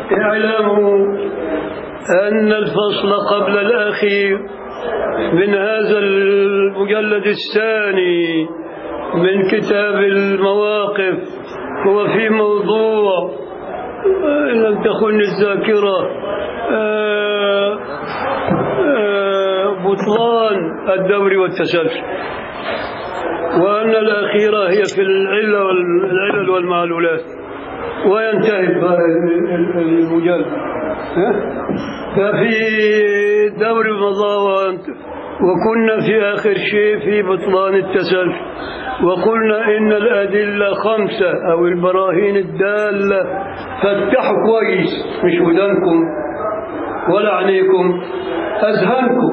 اعلموا أن الفصل قبل الأخير من هذا المجلد الثاني من كتاب المواقف هو في موضوع إن لم تخن الذاكرة آه، آه، بطلان الدور والتسلسل وأن الأخيرة هي في العلة والعلل والمعلولات وينتهي المجلد ها؟ ففي دور مضى وأنت- وكنا في آخر شيء في بطلان التسلسل وقلنا إن الأدلة خمسة أو البراهين الدالة فتحوا كويس مش ودانكم ولا عينيكم أذهانكم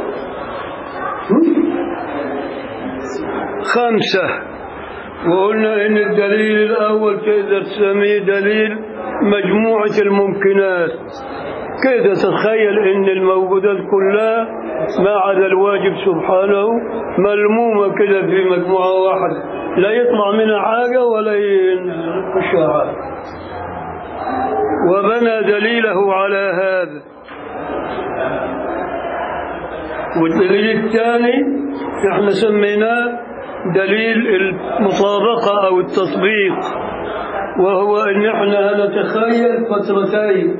خمسة وقلنا إن الدليل الأول تقدر تسميه دليل مجموعة الممكنات كده تتخيل إن الموجودات كلها ما عدا الواجب سبحانه ملمومة كده في مجموعة واحدة لا يطلع منها حاجة ولا يخشها حاجة وبنى دليله على هذا والدليل الثاني احنا سميناه دليل المطابقة أو التطبيق وهو أن احنا نتخيل فترتين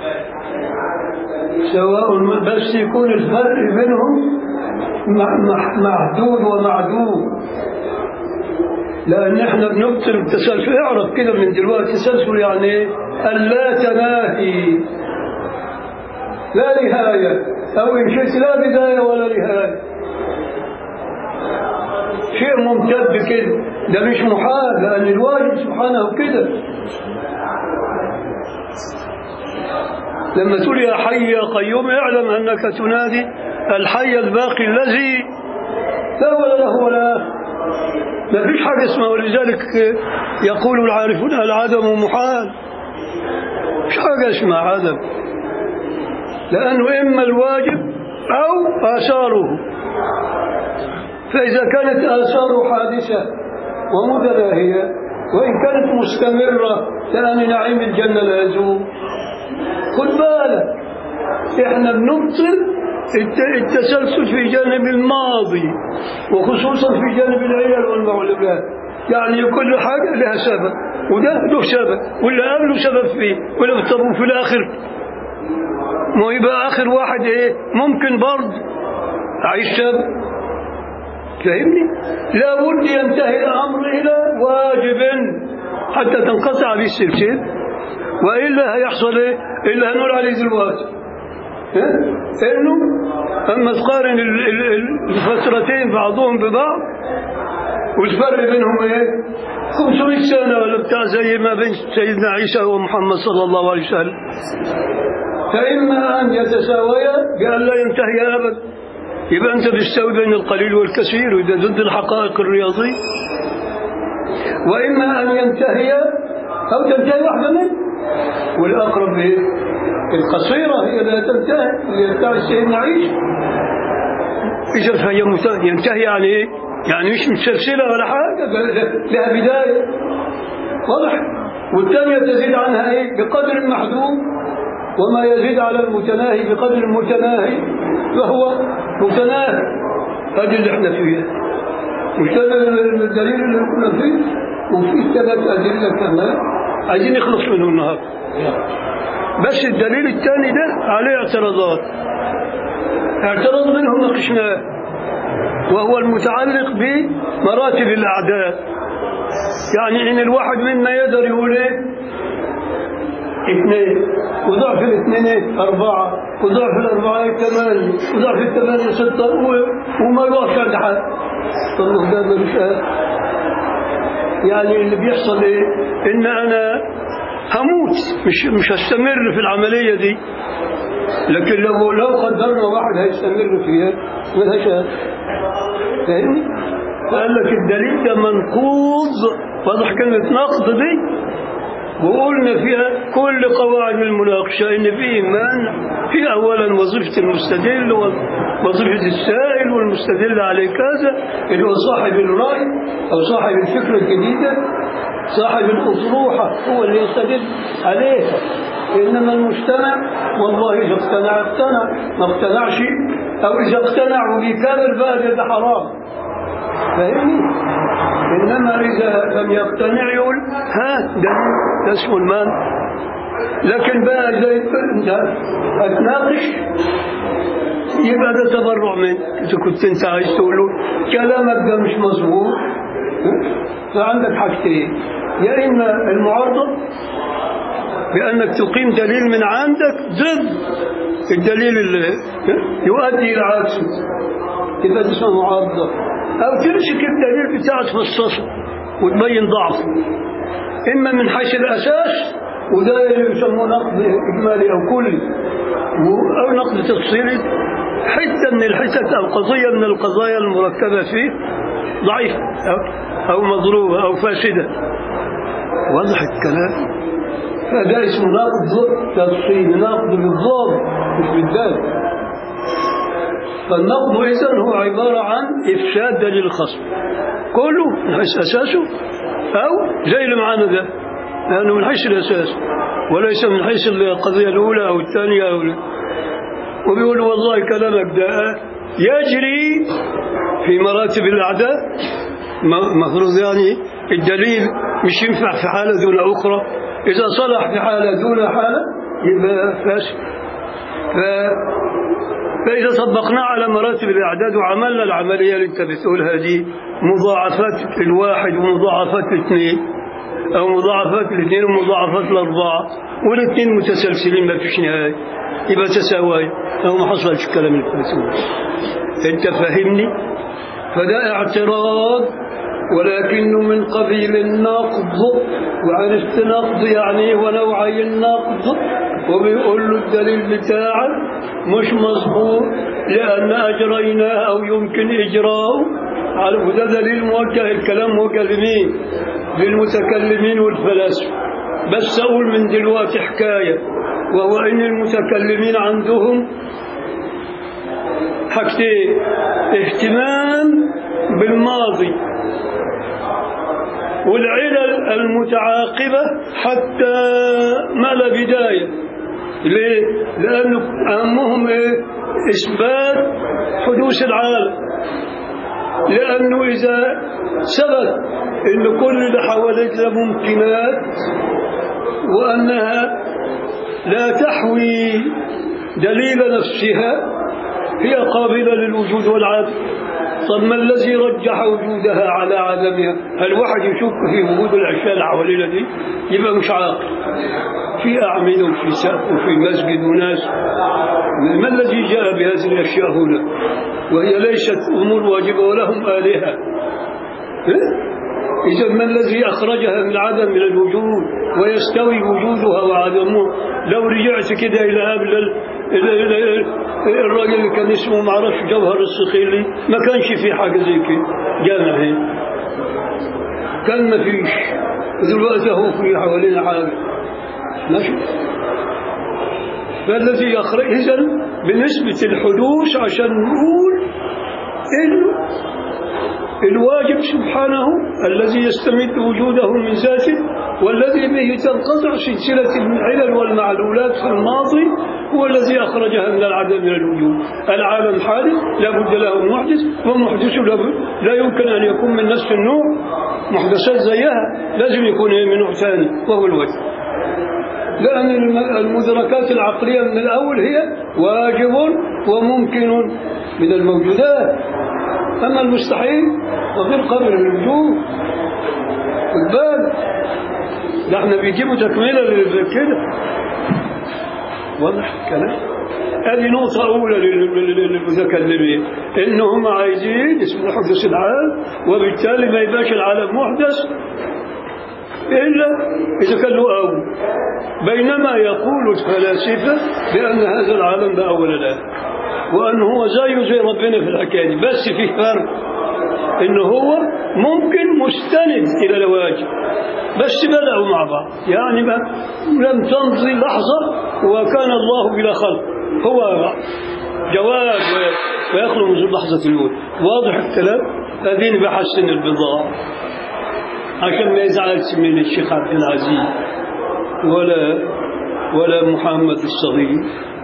سواء بس يكون الفرق بينهم مع- مع- محدود ومعدود لأن احنا بنبطل التسلسل اعرف كده من دلوقتي التسلسل يعني ايه؟ اللا تناهي لا نهاية أو إن شئت لا بداية ولا نهاية شيء ممتد كده ده مش محال لأن الواجب سبحانه كده لما تقول يا حي يا قيوم اعلم أنك تنادي الحي الباقي الذي لا ولا له ولا آخر ما فيش حاجة اسمها ولذلك يقول العارفون العدم محال مش حاجة اسمها عدم لأنه إما الواجب أو آثاره فإذا كانت آثاره حادثة ومتناهية وإن كانت مستمرة لأن نعيم الجنة لا يزول خد بالك إحنا بنبطل الت- التسلسل في جانب الماضي وخصوصا في جانب العلل والمعلومات يعني كل حاجة لها سبب وده له سبب واللي قبله سبب فيه ولا طب في الآخر ما يبقى آخر واحد إيه ممكن برضه عايش سبب فاهمني لابد ينتهي الأمر إلى واجب حتى تنقطع به السلسلة وإلا هيحصل إيه إلا هنقول عليه دلوقتي ها؟ إنه أما تقارن ال- ال- ال- الفترتين بعضهم ببعض والفرق بينهم إيه 500 سنة ولا بتاع زي ما بين سيدنا عيسى ومحمد صلى الله عليه وسلم فإما أن يتساويا بأن لا ينتهي أبدا يبقى أنت بتستوي بين القليل والكثير وده ضد الحقائق الرياضية وإما أن ينتهي أو تنتهي واحدة منه والأقرب إيه؟ القصيرة هي لا تنتهي هي بتاع سيدنا عيسى إذا فهي مت- ينتهي يعني إيه؟ يعني مش متسلسلة ولا حاجة بل لها بداية واضح والثانية تزيد عنها إيه؟ بقدر محدود وما يزيد على المتناهي بقدر المتناهي فهو متناهي هذه اللي احنا فيها مش هذا الدليل اللي كنا فيه وفي ثلاث أدلة كمان عايزين نخلص منه النهارده بس الدليل الثاني ده عليه اعتراضات اعتراض منهم ناقشناه وهو المتعلق بمراتب الأعداد يعني إن الواحد منا يقدر يقول إيه اثنين وضعف الاثنين ايه؟ أربعة وضعف الأربعة ايه؟ ثمانية وضعف الثمانية ستة و- وما يوقفش عند حد طب ما ده ملوش آخر. يعني اللي بيحصل ايه؟ إن أنا هموت مش مش هستمر في العملية دي لكن لو لو قدرنا واحد هيستمر فيها ملهاش آخر. فاهمني؟ فقال لك الدليل ده منقوض واضح كلمة نقض دي وقلنا فيها كل قواعد المناقشة إن في إيمان في أولا وظيفة المستدل ووظيفة السائل والمستدل عليه كذا اللي هو صاحب الرأي أو صاحب الفكرة الجديدة صاحب الأطروحة هو اللي يستدل عليها إنما المجتمع والله إذا اقتنع اقتنع ما اقتنعش أو إذا اقتنع وبيكابر بقى ده حرام فاهمني؟ إنما إذا لم يقتنع يقول ها ده ده اسمه المال لكن بقى إذا أنت هتناقش يبقى ده تبرع منك إذا كنت أنت عايز تقول له كلامك ده مش مظبوط فعندك حاجتين يا إما المعارضة بأنك تقيم دليل من عندك ضد الدليل اللي يؤدي إلى عكسه يبقى دي اسمها معارضة أو تمسك الدليل بتاعك تفصصه وتبين ضعفه إما من حيث الأساس وده اللي يسموه نقد إجمالي أو كلي أو نقد تفصيلي حتة من الحتت أو قضية من القضايا المركبة فيه ضعيفة أو, أو مضروبة أو فاسدة واضح الكلام فده اسمه نقد تفصيلي نقد بالضابط مش بالذات فالنقد إذن هو عبارة عن إفساد دليل الخصم كله من حيث أساسه أو زي اللي معانا ده لأنه من حيث الأساس وليس من حيث القضية الأولى أو الثانية أو وبيقول والله كلامك ده يجري في مراتب الأعداء مفروض يعني الدليل مش ينفع في حالة دون أخرى إذا صلح في حالة دون حالة يبقى فاسد ف... فإذا طبقناه على مراتب الأعداد وعملنا العملية اللي أنت بتقولها دي مضاعفات الواحد ومضاعفات الاثنين أو مضاعفات الاثنين ومضاعفات الأربعة والاثنين متسلسلين ما فيش نهاية يبقى تساوي أو ما حصلش الكلام اللي بتقوله أنت فاهمني فده اعتراض ولكنه من قبيل النقض وعرفت نقض يعني ونوعي النقض وبيقول له الدليل بتاعك مش مظبوط لأن أجريناه أو يمكن إجراءه وده دليل موجه الكلام موجه لمين؟ للمتكلمين والفلاسفة بس أقول من دلوقتي حكاية وهو أن المتكلمين عندهم حاجتين اهتمام بالماضي والعلل المتعاقبة حتى ما لا بداية ليه؟ لأنه أهمهم إيه؟ إثبات حدوث العالم لأنه إذا ثبت أن كل اللي حواليك ده ممكنات وأنها لا تحوي دليل نفسها هي قابلة للوجود والعدم طب ما الذي رجح وجودها على عدمها هل واحد يشك في وجود الأشياء اللي حوالينا دي يبقى مش عاقل في أعمدة وفي سقف وفي مسجد وناس ما الذي جاء بهذه الأشياء هنا وهي ليست أمور واجبة ولهم آلهة إذا ما الذي أخرجها من العدم من الوجود ويستوي وجودها وعدمه لو رجعت كده إلى قبل الراجل اللي كان اسمه معرفش جوهر الصخيلي ما كانش في حاجة زي كده جامع هي كان ما فيش دلوقتي هو في حوالينا حاجة ماشي فالذي يخرج إذا بنسبة الحدوث عشان نقول إنه الواجب سبحانه الذي يستمد وجوده من ذاته والذي به تنقطع سلسلة العلل والمعلولات في الماضي هو الذي أخرجها من العدم إلى الوجود العالم حادث لا بد له محدث ومحدث لا يمكن أن يكون من نفس النوع محدثات زيها لازم يكون من نوع ثاني وهو الوجه لأن المدركات العقلية من الأول هي واجب وممكن من الموجودات أما المستحيل فغير قابل للوجود الباب ده احنا بيجيبوا تكملة كده واضح الكلام هذه نقطة أولى للمتكلمين إنهم عايزين اسمه حدث العالم وبالتالي ما يبقاش العالم محدث إلا إذا كان له أول بينما يقول الفلاسفة بأن هذا العالم ده أول الآن وأن هو زيه زي ربنا في الحكاية دي بس في فرق إن هو ممكن مستند إلى الواجب بس بدأوا مع بعض يعني ما لم تمضي لحظة وكان الله بلا خلق هو جواب ويخلو منذ اللحظة الأولى واضح الكلام هذين بحسن البضاعة عشان ما يزعلش من الشيخ عبد العزيز ولا ولا محمد الصغير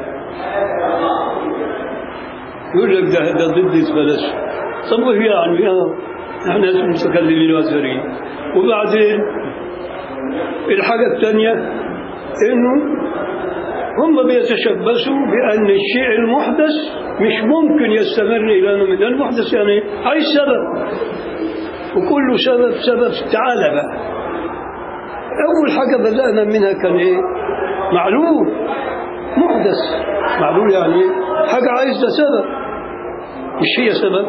يقول لك ده ده ضد الفلاسفه طب وهي يعني اه احنا ناس متكلمين وازهريين وبعدين الحاجه الثانيه انه هم بيتشبثوا بأن الشيء المحدث مش ممكن يستمر إلى أنه من المحدث يعني عايز سبب وكل سبب سبب تعالى بقى أول حاجة بدأنا منها كان إيه معلول محدث معلول يعني إيه حاجة عايزة سبب مش هي سبب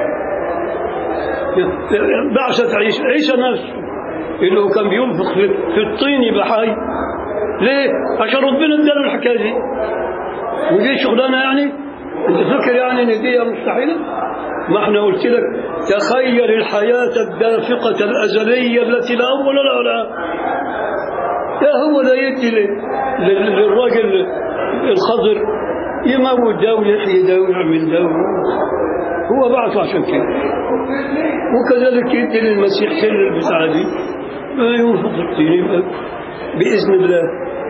بعثت عيسى عيسى نفسه اللي هو كان بينفخ في في الطين يبقى حي ليه؟ عشان ربنا اداله الحكايه دي ودي شغلانه يعني انت فاكر يعني ان دي مستحيله؟ ما احنا قلت لك تخيل الحياه الدافقه الازليه التي لا اول ولا ولا يا هو ده يدي لل- لل- للراجل الخضر يموت ده ويحيي ده ويعمل ده هو بعثه عشان كده وكذلك يدي للمسيح سر البتاعه دي ما ينفق الطين يبقى باذن الله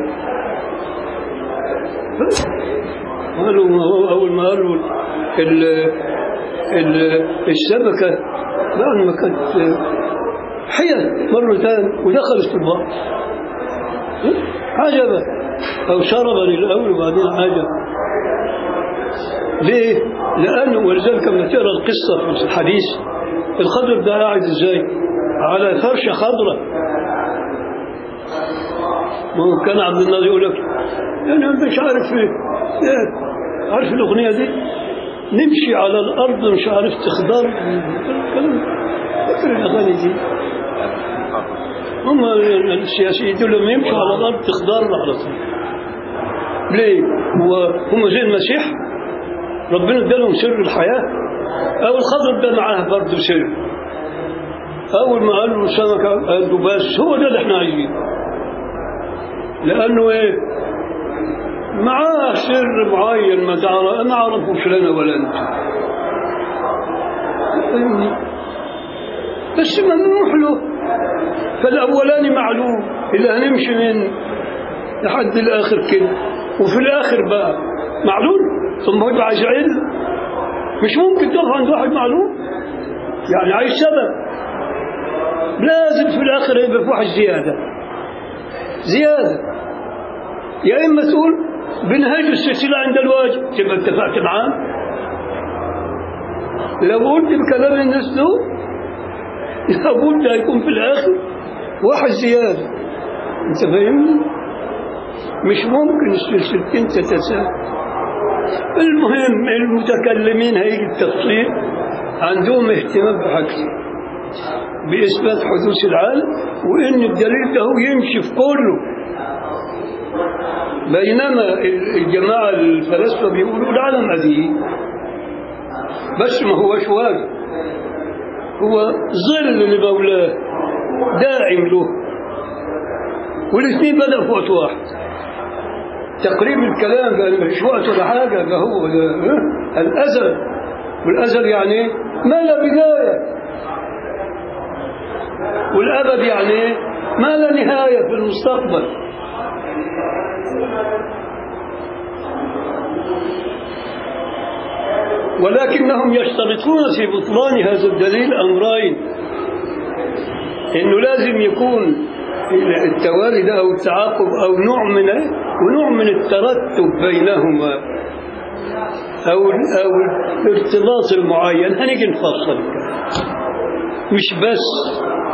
قالوا ما هو اول ما قالوا ال ال الشبكه بعد ما كانت حيل مرتان ودخلت في البحر عجبا او شرب للاول وبعدين عجب ليه؟ لانه ولذلك لما تقرا القصه في الحديث الخضر ده قاعد ازاي؟ على فرشه خضراء ما هو كان عبد الناصر يقول لك انا مش عارف ايه إيه؟ عارف الاغنيه دي نمشي على الارض مش عارف تخضر كلام فاكر الاغاني دي هم السياسيين دول لما يمشوا على الارض تخضر على طول ليه؟ هو هم زي المسيح ربنا ادالهم سر الحياه او الخضر ده معاه برضه سر اول ما قال له السمكه قال له بس هو ده اللي احنا عايزينه لأنه إيه معاه سر معين ما تعرف ما عرفوش لنا ولا أنت فاهمني؟ بس ممنوح له فالأولاني معلوم إذا هنمشي من لحد الآخر كده وفي الآخر بقى معلوم ثم يبقى عايز علم مش ممكن تقف عند واحد معلوم يعني عايز سبب لازم في الآخر يبقى في واحد زيادة زيادة يا إما تقول بنهاج السلسلة عند الواجب تبقى اتفقت معاه لو قلت بكلام الناس دول لابد هيكون في الآخر واحد زيادة أنت فاهمني؟ مش ممكن السلسلتين تتساوي المهم المتكلمين هيجي التفصيل عندهم اهتمام بحاجتين بإثبات حدوث العالم وإن الدليل ده هو يمشي في كله بينما الجماعة الفلاسفة بيقولوا العالم قديم بس ما هوش واجب هو ظل لمولاه دائم له والاثنين بدأوا في وقت واحد تقريب الكلام ده مش وقت ولا حاجة ده هو ده الأزل والأزل يعني إيه؟ ما لا بداية والأبد يعني إيه؟ ما لا نهاية في المستقبل ولكنهم يشترطون في بطلان هذا الدليل أمرين إنه لازم يكون التوالي ده أو التعاقب أو نوع من ونوع من الترتب بينهما أو أو الارتباط المعين هنيجي نفصل الكلام مش بس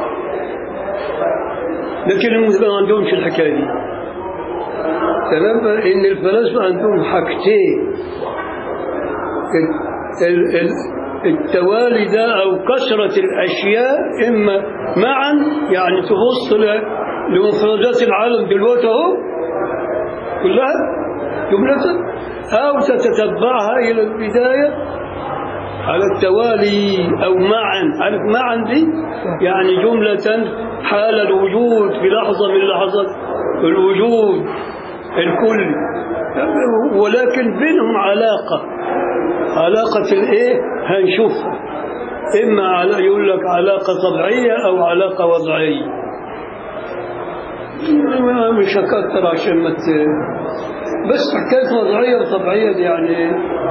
لكن المسلمين ما عندهمش الحكايه دي تمام ان الفلاسفه عندهم حاجتين ال- ال- التوالي ده او كثره الاشياء اما معا يعني تبص ل- لمفردات العالم دلوقتي اهو كلها جمله او تتتبعها الى البدايه على التوالي أو معا عارف معا دي يعني جملة حال الوجود في لحظة من لحظات الوجود الكل ولكن بينهم علاقة علاقة الإيه هنشوفها إما على يقول لك علاقة طبيعية أو علاقة وضعية ما- مش هكتر عشان ما ت... بس حكاية وضعية وطبيعية دي يعني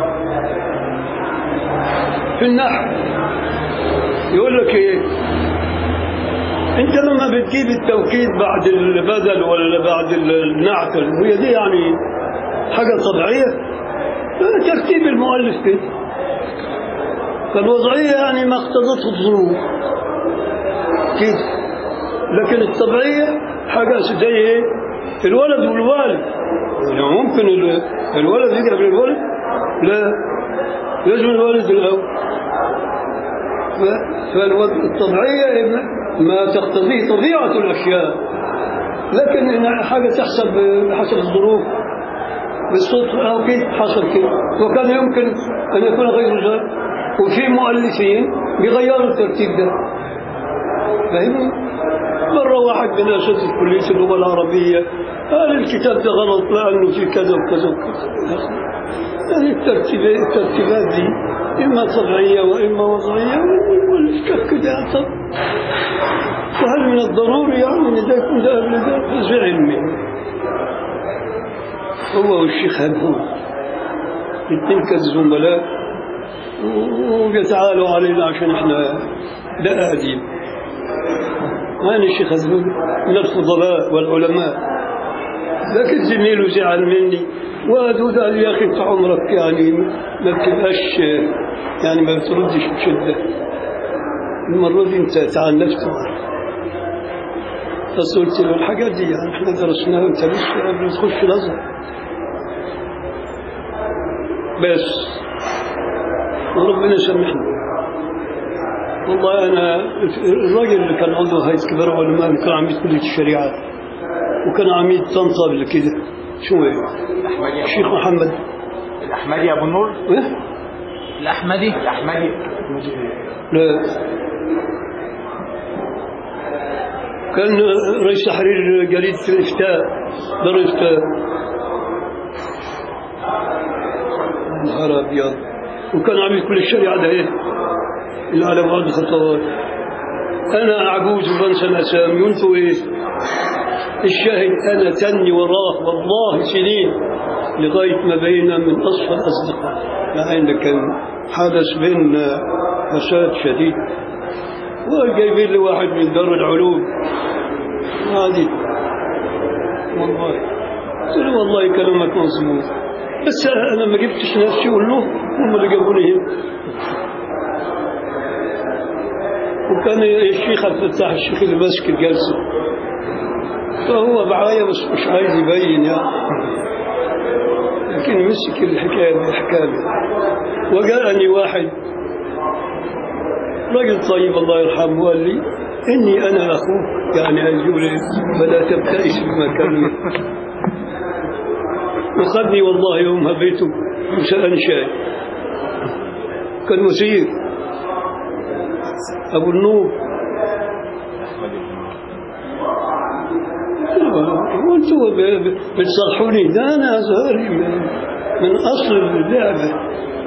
في النحو يقول لك ايه انت لما بتجيب التوكيد بعد البدل ولا بعد النعت هي دي يعني حاجة طبيعية لا، ترتيب المؤلف كده فالوضعية يعني ما اقتضته الظروف كده لكن الطبيعية حاجة زي ايه الولد والوالد يعني ممكن ال- الولد يجي قبل الولد لا لازم الوالد الأول فالطبيعية ما تقتضيه طبيعة الأشياء لكن إن حاجة تحسب بحسب الظروف بالصدفة أو كده حصل كده وكان يمكن أن يكون غير ذلك وفي مؤلفين بيغيروا الترتيب ده فاهمني؟ مرة واحد من أساتذة كلية اللغة العربية قال الكتاب ده غلط لأنه في كذا وكذا وكذا يعني الترتيبات الترتيبات دي إما طبيعية وإما وضعية والكف كده يعتبر وهل من الضروري يعني أن ده يكون ده قبل ده في علمي هو والشيخ هبهو الاثنين كالزملاء وبيتعالوا علينا عشان احنا لا قديم وين الشيخ هبهو من الفضلاء والعلماء لكن زميله زعل مني وهدود قال يا اخي انت عمرك يعني ما بتبقاش يعني ما بتردش بشده المره دي انت تعنفت بس قلت له الحاجات دي يعني احنا درسناها وانت لسه قبل ما تخش الازهر بس وربنا يسامحنا والله انا الراجل اللي كان عضو هيئه كبار علماء اللي كان عميد كليه الشريعه وكان عميد طنطا قبل كده شو هي؟ الأحمدي أبو الشيخ النور. محمد الأحمدي أبو النور إيه؟ الأحمدي الأحمدي لا كان رئيس تحرير جريدة الإفتاء دار الإفتاء نهار أبيض وكان عميد كل الشريعة ده إيه اللي على بعض خطوات أنا عجوز وبنسى الأسامي وأنتوا إيه الشاهد أنا تني وراه والله سنين لغاية ما بينا من أصفى الأصدقاء مع أن كان حدث بيننا فساد شديد وجايبين لي واحد من دار العلوم هذه والله قلت له والله كلامك مظبوط بس انا ما جبتش نفسي اقول له هم اللي جابوني هنا وكان الشيخ عبد الفتاح الشيخ اللي ماسك الجلسه فهو معايا بس مش عايز يبين يعني لكن مسك الحكايه بالحكايه وجاءني واحد رجل طيب الله يرحمه قال لي إني أنا أخوك يعني أجول فلا تبتئس بما كانوا وخذني والله يومها بيته وسألني شاي كان وزير أبو النور وانتوا ب- ب- بتصلحوني ده أنا زهري من, من أصل اللعبة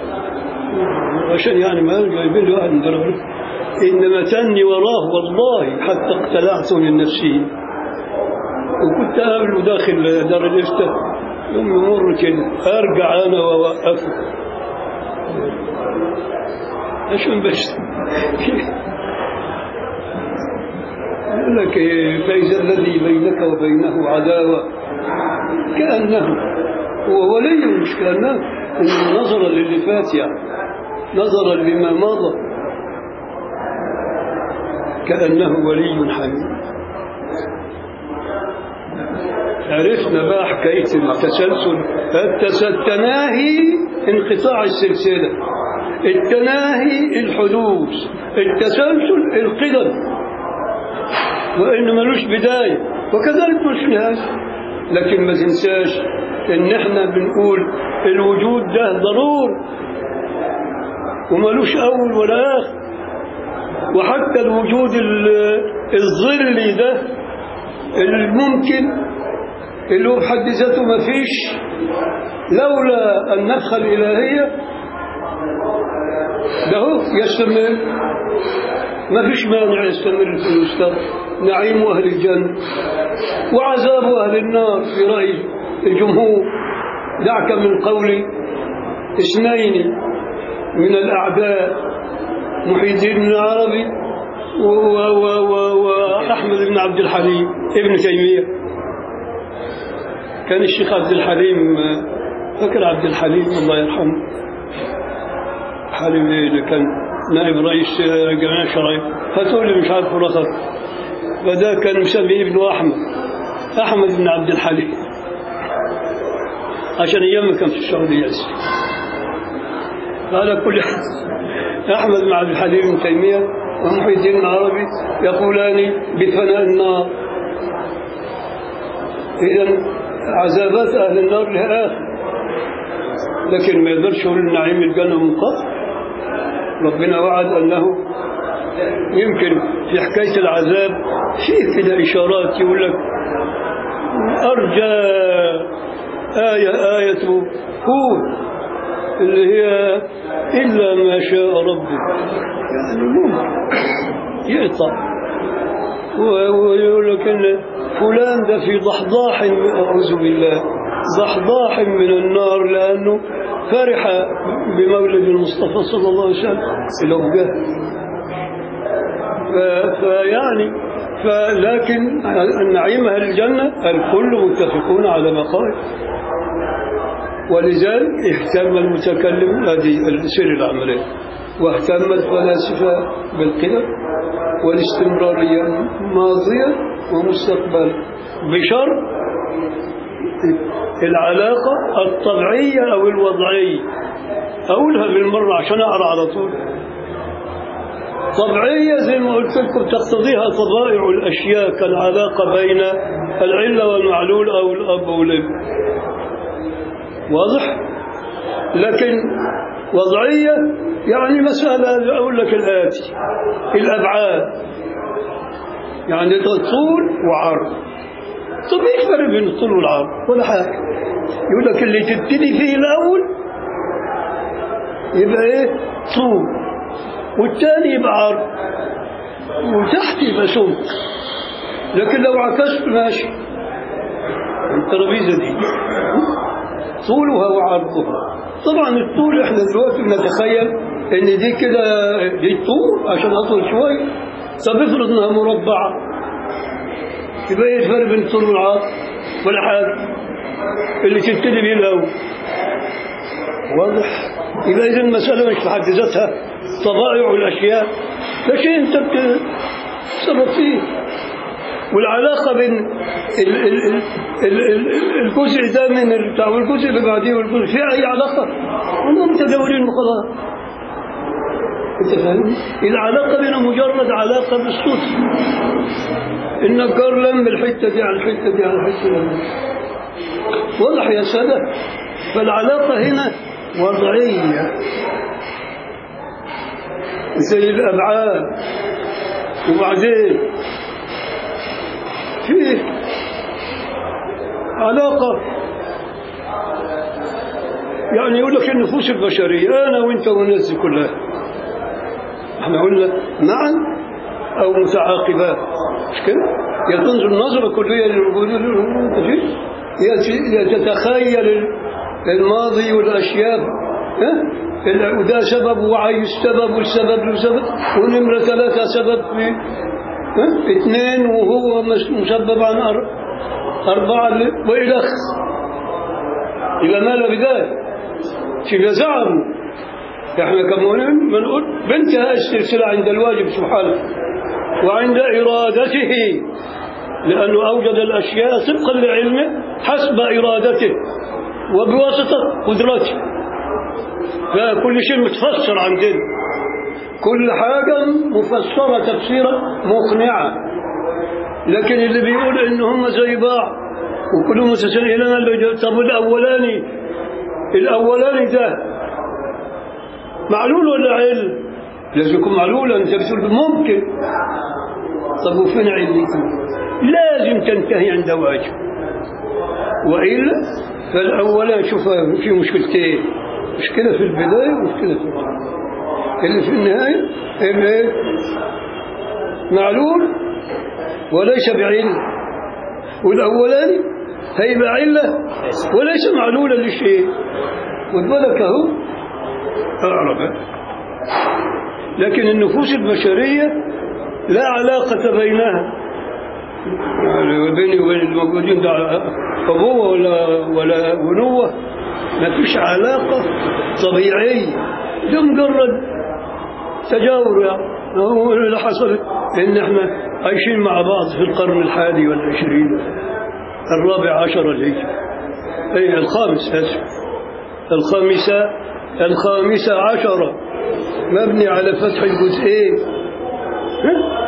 عشان يعني ما جايبين لي واحد من درجة إنما تني وراه والله حتى اقتلعت من نفسي وكنت قابله داخل دار الافتاء يوم يمر كده ارجع انا واوقفه عشان بس يقول لك إيه، فإذا الذي بينك وبينه عداوة كأنه هو ولي مش كأنه إنه نظرا للي فات يعني نظرا لما مضى كأنه ولي حميد عرفنا بقى حكاية التسلسل التس- التناهي انقطاع السلسلة التناهي الحدوث التسلسل القدم وإنه ملوش بداية وكذلك ملوش نهاية لكن ما تنساش إن إحنا بنقول الوجود ده ضرور وملوش أول ولا آخر وحتى الوجود ال- الظلي ده الممكن اللي هو بحد ذاته ما فيش لولا النفخة الإلهية ده هو يستمر ما فيش مانع يستمر في المستقبل نعيم أهل الجنة وعذاب أهل النار في رأي الجمهور دعك من قول اثنين من الأعداء محي الدين بن العربي و- و- و- و- وأحمد بن عبد الحليم ابن تيمية كان الشيخ عبد الحليم فكر عبد الحليم الله يرحمه حليم إيه اللي كان نائب رئيس الجمعية الشرعية هاتوا لي مش عارف رقم فده كان مسميه ابنه أحمد أحمد بن عبد الحليم عشان أيام كان في السعودية أسف. على كل حال أحمد بن عبد الحليم بن تيمية ومحي الدين العربي يقولان بفناء النار إذا عذابات أهل النار لها آخر لكن ما يقدرش يقول نعيم الجنة من قبل ربنا وعد أنه يمكن في حكاية العذاب في كده إشارات يقول لك أرجى آية آية هود اللي هي إلا ما شاء ربك يعني ممكن يقطع و- ويقول لك إن فلان ده في ضحضاح أعوذ بالله ضحضاح من النار لأنه فرح بمولد المصطفى صلى الله عليه وسلم لو جه ف- فيعني فلكن النعيم أهل الجنة الكل متفقون على بقائه ولذلك اهتم المتكلم هذه سر العملية واهتم الفلاسفة بالقدر والاستمرارية ماضية ومستقبل بشرط العلاقة الطبيعية أو الوضعية أقولها بالمرة عشان أقرأ على طول طبيعية زي ما قلت لكم تقتضيها طبائع الأشياء كالعلاقة بين العلة والمعلول أو الأب والابن واضح لكن وضعية يعني مسألة أقول لك الآتي الأبعاد يعني ده طول وعرض طب ايش الفرق بين الطول والعرض ولا حاجة يقول لك اللي تبتدي فيه الأول يبقى ايه طول والثاني يبقى عرض وتحت يبقى سمك لكن لو عكست ماشي الترابيزة دي طولها وعرضها طبعا الطول احنا دلوقتي بنتخيل ان دي كده دي طول عشان اطول شويه طب افرض انها مربعه يبقى ايه الفرق بين الطول والعرض ولا حاجه اللي تبتدي بيه الاول واضح يبقى اذا المساله مش في حد ذاتها طبائع الاشياء ده شيء انت بتتصرف فيه والعلاقة بين ال ال ال ال ال الجزء ده من البتاع والجزء اللي بعديه والجزء في أي علاقة؟ هم متداولين وخلاص. أنت فاهم؟ العلاقة بينهم مجرد علاقة بالصدفة. النجار لم الحتة دي على الحتة دي على الحتة دي. واضح يا سادة؟ فالعلاقة هنا وضعية زي الأبعاد وبعدين فيه علاقة يعني يقول لك النفوس البشرية أنا وأنت والناس دي كلها احنا قلنا معا أو متعاقبات مش كده؟ يا تنظر نظرة كلية للوجود يا تتخيل الماضي والأشياء ها؟ وده سبب وعي السبب والسبب له سبب ونمرة ثلاثة سبب في ها؟ اثنين وهو مسبب عن أر... أربعة ل- وإلى إلى ما لا بداية في زعم احنا كمؤمنين بنقول بانتهاء السلسلة عند الواجب سبحانه وعند إرادته لأنه أوجد الأشياء طبقا لعلمه حسب إرادته وبواسطة قدرته فكل شيء متفسر عندنا كل حاجة مفسرة تفسيرا مقنعة لكن اللي بيقول إن هم زي بعض وكلهم متسلسلين اللي طب الأولاني الأولاني ده معلول ولا علم؟ لازم يكون معلول أنت بتقول ممكن طب وفين علته؟ لازم تنتهي عند واجب وإلا فالأولان شوف في مشكلتين مشكلة في البداية ومشكلة في النهاية اللي في النهاية الايه معلول وليس بعلة والأولاني هيبقى علة وليس معلولا للشيء خد بالك اهو أعرف لكن النفوس البشرية لا علاقة بينها يعني بيني وبين الموجودين ده أبوة ولا ولا بنوة ما فيش علاقة طبيعية ده مجرد تجاور يعني هو اللي حصل إن إحنا عايشين مع بعض في القرن الحادي والعشرين الرابع عشر الهجري أي الخامس آسف الخامسة الخامسة عشرة مبني على فتح الجزئين ها؟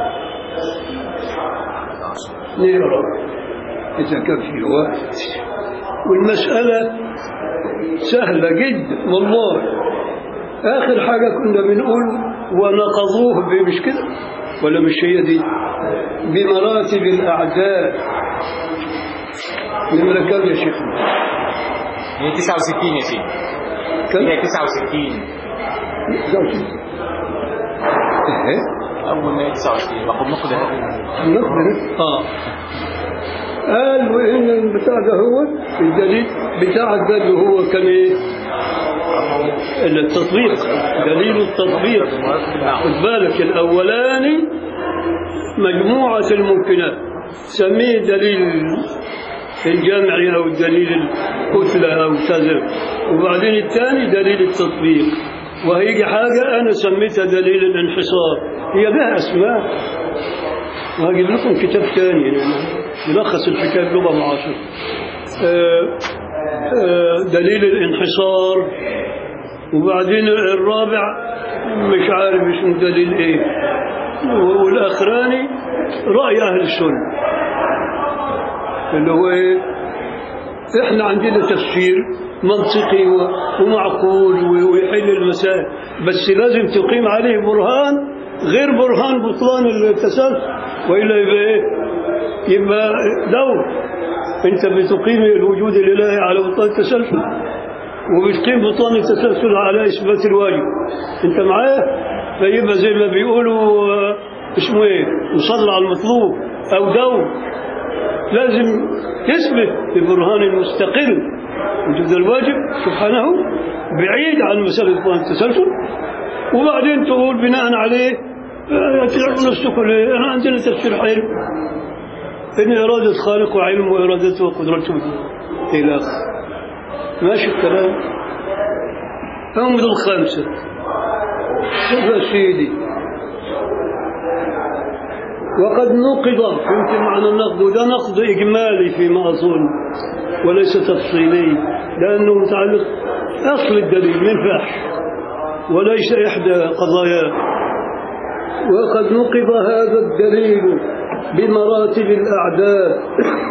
نقرأ إذا كان في وقت والمسألة سهلة جدا والله آخر حاجة كنا بنقول ونقضوه مش كده ولا مش هي دي بمراتب الأعداء نمرة كم يا شيخ هي 69 يا سيدي كم؟ هي 69 زوجي ايه أول ما هي 29 باخد نقد نقدر اه قال وإن البتاع ده هو الدليل بتاع الدل هو كان ايه التطبيق دليل التطبيق خد بالك الأولاني مجموعة الممكنات سميه دليل الجمع أو دليل الكتلة أو كذا وبعدين الثاني دليل التطبيق وهيجي حاجة أنا سميتها دليل الانحصار هي لها أسماء وهجيب لكم كتاب ثاني يلخص الحكاية بلغة معاصرة آه، آه، دليل الانحصار وبعدين الرابع مش عارف اسمه دليل ايه والاخراني رأي اهل السنة اللي هو ايه احنا عندنا تفسير منطقي و- ومعقول و- ويحل المسائل بس لازم تقيم عليه برهان غير برهان بطلان التسلسل والا يبقى ايه يبقى دور انت بتقيم الوجود الالهي على بطلان التسلسل وبتقيم بطلان التسلسل على اثبات الواجب انت معايا فيبقى زي ما بيقولوا آه، اسمه ايه نصلي على المطلوب او دور لازم تثبت ببرهان مستقل وجود الواجب سبحانه بعيد عن مسألة بطلان التسلسل وبعدين تقول بناء عليه آه، تعرفوا نفسكم ليه؟ احنا عندنا تفسير حلو ان إرادة خالق وعلم وإرادته وقدرته إلى آخره ماشي الكلام أمر الخامسة شوف يا سيدي وقد نقض يمكن معنى النقد وده نقد إجمالي فيما أظن وليس تفصيلي لأنه متعلق أصل الدليل من فحش وليس إحدى قضاياه وقد نقض هذا الدليل بمراتب الأعداد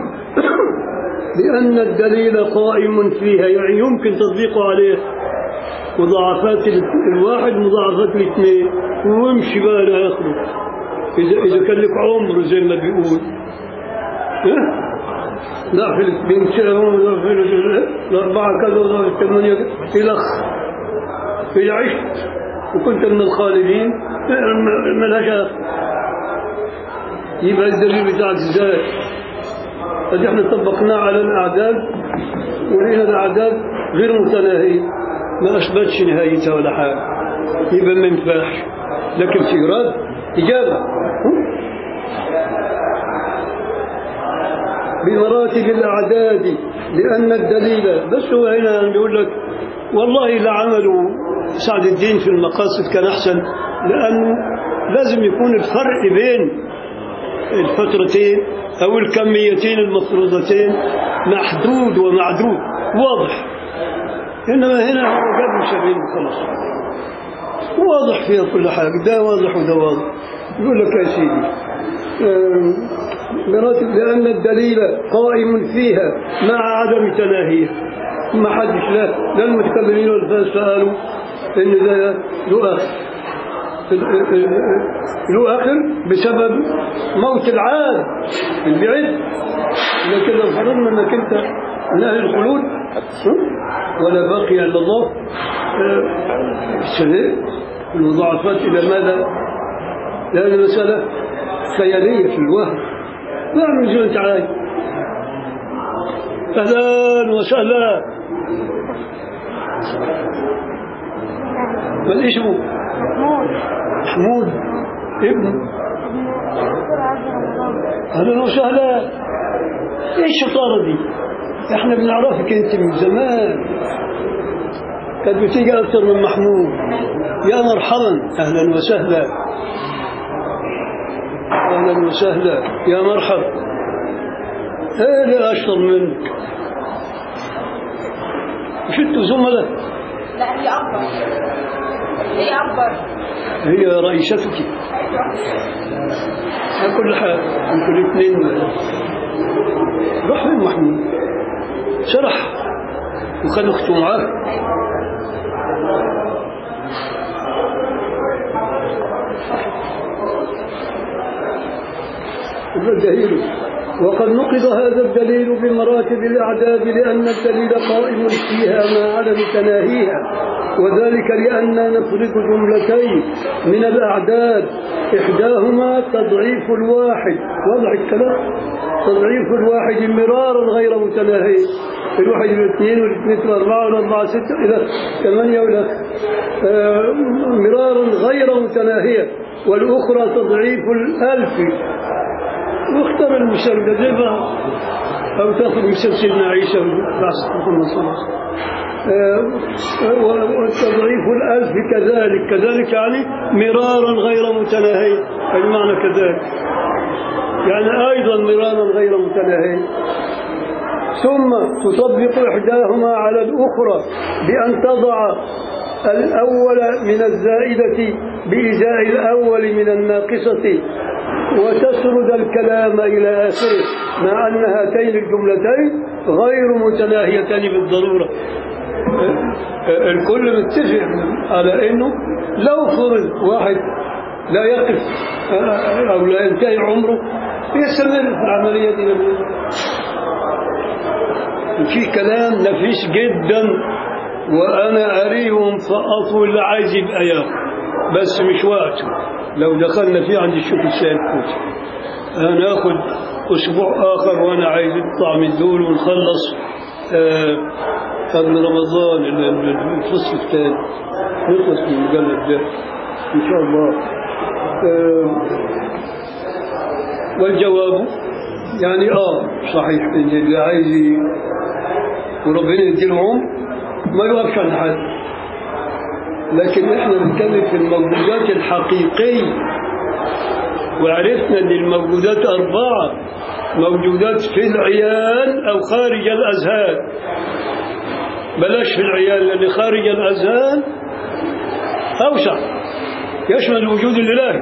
لأن الدليل قائم فيها يعني يمكن تطبيقه عليه مضاعفات الواحد مضاعفات الاثنين ويمشي بقى لا يخرج إذا إذا كان لك عمر زي ما بيقول ها؟ لا في بنت في الأربعة كذا ولا في الثمانية كذا. إلى إذا عشت وكنت من الخالدين ملهاش آخر يبقى الدليل بتاعك ازاي؟ قد احنا طبقناه على الأعداد ولقينا الأعداد غير متناهية ما أثبتش نهايتها ولا حاجة يبقى ما ينفعش لكن في رد إجابة بمراتب الأعداد لأن الدليل بس هو هنا بيقول لك والله لعملوا سعد الدين في المقاصد كان أحسن لأنه لازم يكون الفرق بين الفترتين أو الكميتين المفروضتين محدود ومعدود واضح إنما هنا هو جاب مشابهين خلاص واضح فيها كل حاجة ده واضح وده واضح يقول لك يا سيدي آم، مراتب لأن الدليل قائم فيها مع عدم تناهيه ما حدش لا لا المتكلمين والفلاسفة قالوا إن ده له آخر له آخر بسبب موت العاد اللي بعد لكن لو فرضنا انك انت من اهل الخلود ولا باقي الا الله آه، الشهيد المضاعفات الى ماذا؟ لأن المسألة خيالية في الوهم ما من زون تعالى أهلا وسهلا ما اسمه محمود محمود ابن دكتور عبد رمضان أهلا وسهلا إيش الشطارة دي إحنا بنعرفك أنت من زمان كانت بتيجي أكثر من محمود يا مرحبا أهلا وسهلا أهلا وسهلا يا مرحب إيه اللي أشطر منك مش أنتوا زملاء لا هي أكبر هي أكبر هي رئيستك على كل حال انتوا الاثنين روح وين محمود شرح وخد اخته معاه الدليل وقد نقض هذا الدليل بمراتب الأعداد لأن الدليل قائم فيها ما عدم تناهيها وذلك لأننا نفرق جملتين من الأعداد إحداهما تضعيف الواحد وضع الكلام تضعيف الواحد مرارا غير متناهي الواحد والاثنين والاثنين والأربعة والأربعة ستة إلى ثمانية وإلى آه، مرارا غير متناهية والأخرى تضعيف الألف واختار المسلم زي ما أو تأخذ مثل سيدنا عيسى بعث محمد صلى الله عليه وسلم آه، والتضعيف الألف كذلك كذلك يعني مرارا غير متناهي المعنى كذلك يعني أيضا مرارا غير متناهي ثم تطبق إحداهما على الأخرى بأن تضع الأول من الزائدة بإزاء الأول من الناقصة وتسرد الكلام إلى آخره مع أن هاتين الجملتين غير متناهيتان بالضرورة الكل متفق على أنه لو فرض واحد لا يقف أو لا ينتهي عمره يستمر في العملية دي في كلام نفيس جدا وأنا أريه ومسقطه واللي عايز يبقى ياخد بس مش وقته لو دخلنا فيه عند الشيخ السيد كوتي هناخد أسبوع آخر وأنا عايز نطلع من دول ونخلص آه، قبل رمضان ال- ال- الفصل الثاني نخلص من المجلد ده إن شاء الله آه، والجواب يعني آه صحيح إن اللي عايز ي- وربنا يديله عمر ما يوقفش عند حد لكن احنا بنتكلم في الموجودات الحقيقية وعرفنا ان الموجودات أربعة موجودات في العيان أو خارج الأذهان بلاش في العيان لأن خارج الأذهان أوسع يشمل الوجود الإلهي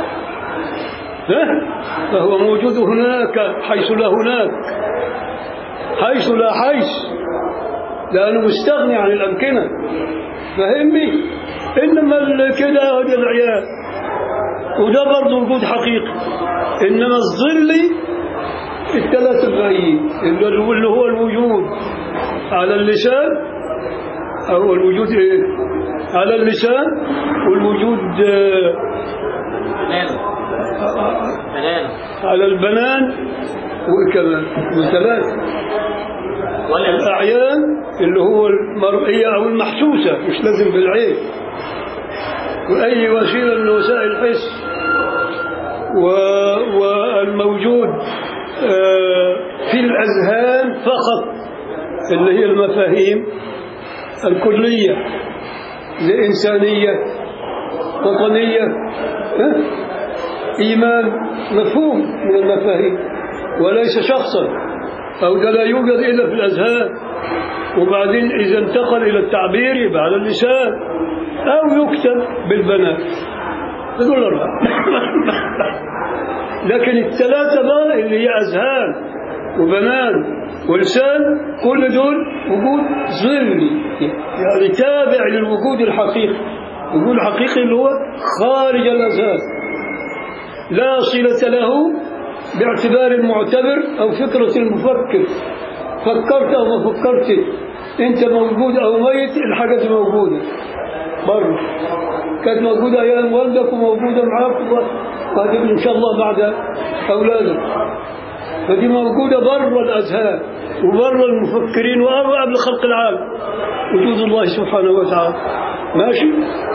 ها؟ فهو موجود هناك حيث لا هناك حيث لا حيث لأنه مستغني عن الأمكنة فهمني إنما ال- كده هذا العيال وده برضه وجود حقيقي إنما الظل الثلاث الباقيين اللي اللي هو الوجود على اللسان أو الوجود إيه؟ على اللسان والوجود آه، بنان بنان على البنان وكمان وثلاثة ولا الأعيان اللي هو المرئية أو المحسوسة مش لازم بالعين وأي وسيلة من وسائل الحس و- والموجود آه، في الأذهان فقط اللي هي المفاهيم الكلية لإنسانية وطنية ها؟ إيمان مفهوم من المفاهيم وليس شخصا أو ده لا يوجد إلا في الأذهان وبعدين إذا انتقل إلى التعبير يبقى على اللسان أو يكتب بالبنات دول أربعة لكن الثلاثة بقى اللي هي أذهان وبنان ولسان كل دول وجود ظلي يعني تابع للوجود الحقيقي الوجود الحقيقي اللي هو خارج الأذهان لا صلة له باعتبار المعتبر أو فكرة المفكر فكرت أو ما فكرت أنت موجود أو ميت الحاجة دي موجودة بره كانت موجودة أيام والدك وموجودة معاك وهذه إن شاء الله بعد أولادك فدي موجودة بره الأذهان وبره المفكرين وبره قبل خلق العالم وجود الله سبحانه وتعالى ماشي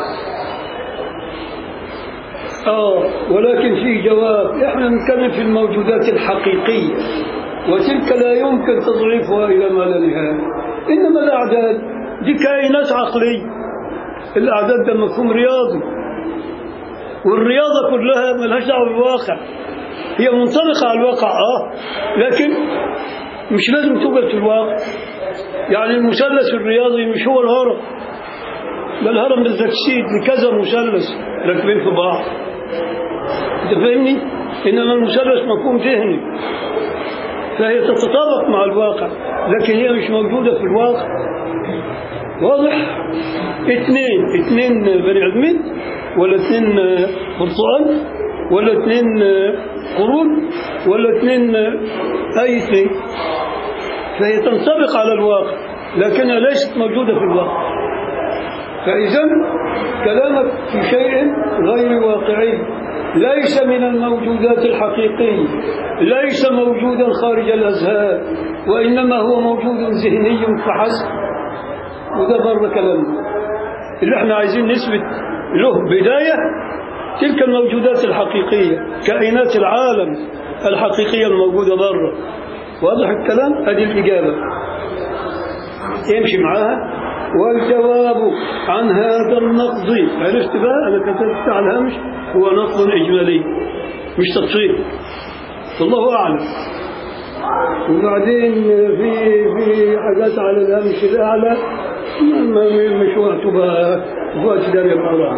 آه ولكن في جواب احنا نتكلم في الموجودات الحقيقية وتلك لا يمكن تضعيفها إلى ما لا نهاية إنما الأعداد دي كائنات عقلية الأعداد ده مفهوم رياضي والرياضة كلها ملهاش دعوة بالواقع هي منطبقة على الواقع اه لكن مش لازم توجد في الواقع يعني المثلث الرياضي مش هو الهرم ده الهرم بالتجسيد لكذا مثلث راكبين في بعض انت فاهمني؟ انما المثلث مفهوم ذهني فهي تتطابق مع الواقع لكن هي مش موجودة في الواقع واضح؟ اثنين اثنين بني ادمين ولا اثنين برتقال ولا اثنين قرون ولا اثنين اي اثنين فهي تنطبق على الواقع لكنها ليست موجودة في الواقع فإذا كلامك في شيء غير واقعي ليس من الموجودات الحقيقية ليس موجودا خارج الأذهان وإنما هو موجود ذهني فحسب وده بره كلامنا اللي احنا عايزين نثبت له بداية تلك الموجودات الحقيقية كائنات العالم الحقيقية الموجودة بره واضح الكلام هذه الإجابة يمشي معاها والجواب عن هذا النقض عرفت بقى أنا كتبت على الهامش هو نقض إجمالي مش تفصيل والله أعلم وبعدين في في حاجات على الهامش الأعلى ما مش وقته بقى وقت داري القرآن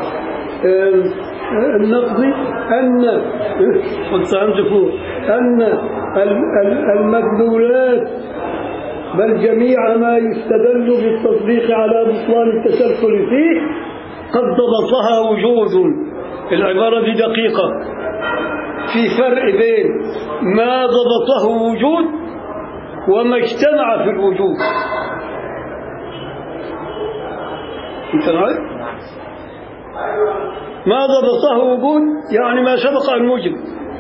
النقض أن قلت عند فوق أن المدلولات بل جميع ما يستدل بالتصديق على بطلان التسلسل فيه قد ضبطها وجود العبارة دي دقيقة في فرق بين ما ضبطه وجود وما اجتمع في الوجود انت معي؟ ما ضبطه وجود يعني ما سبق أن وجد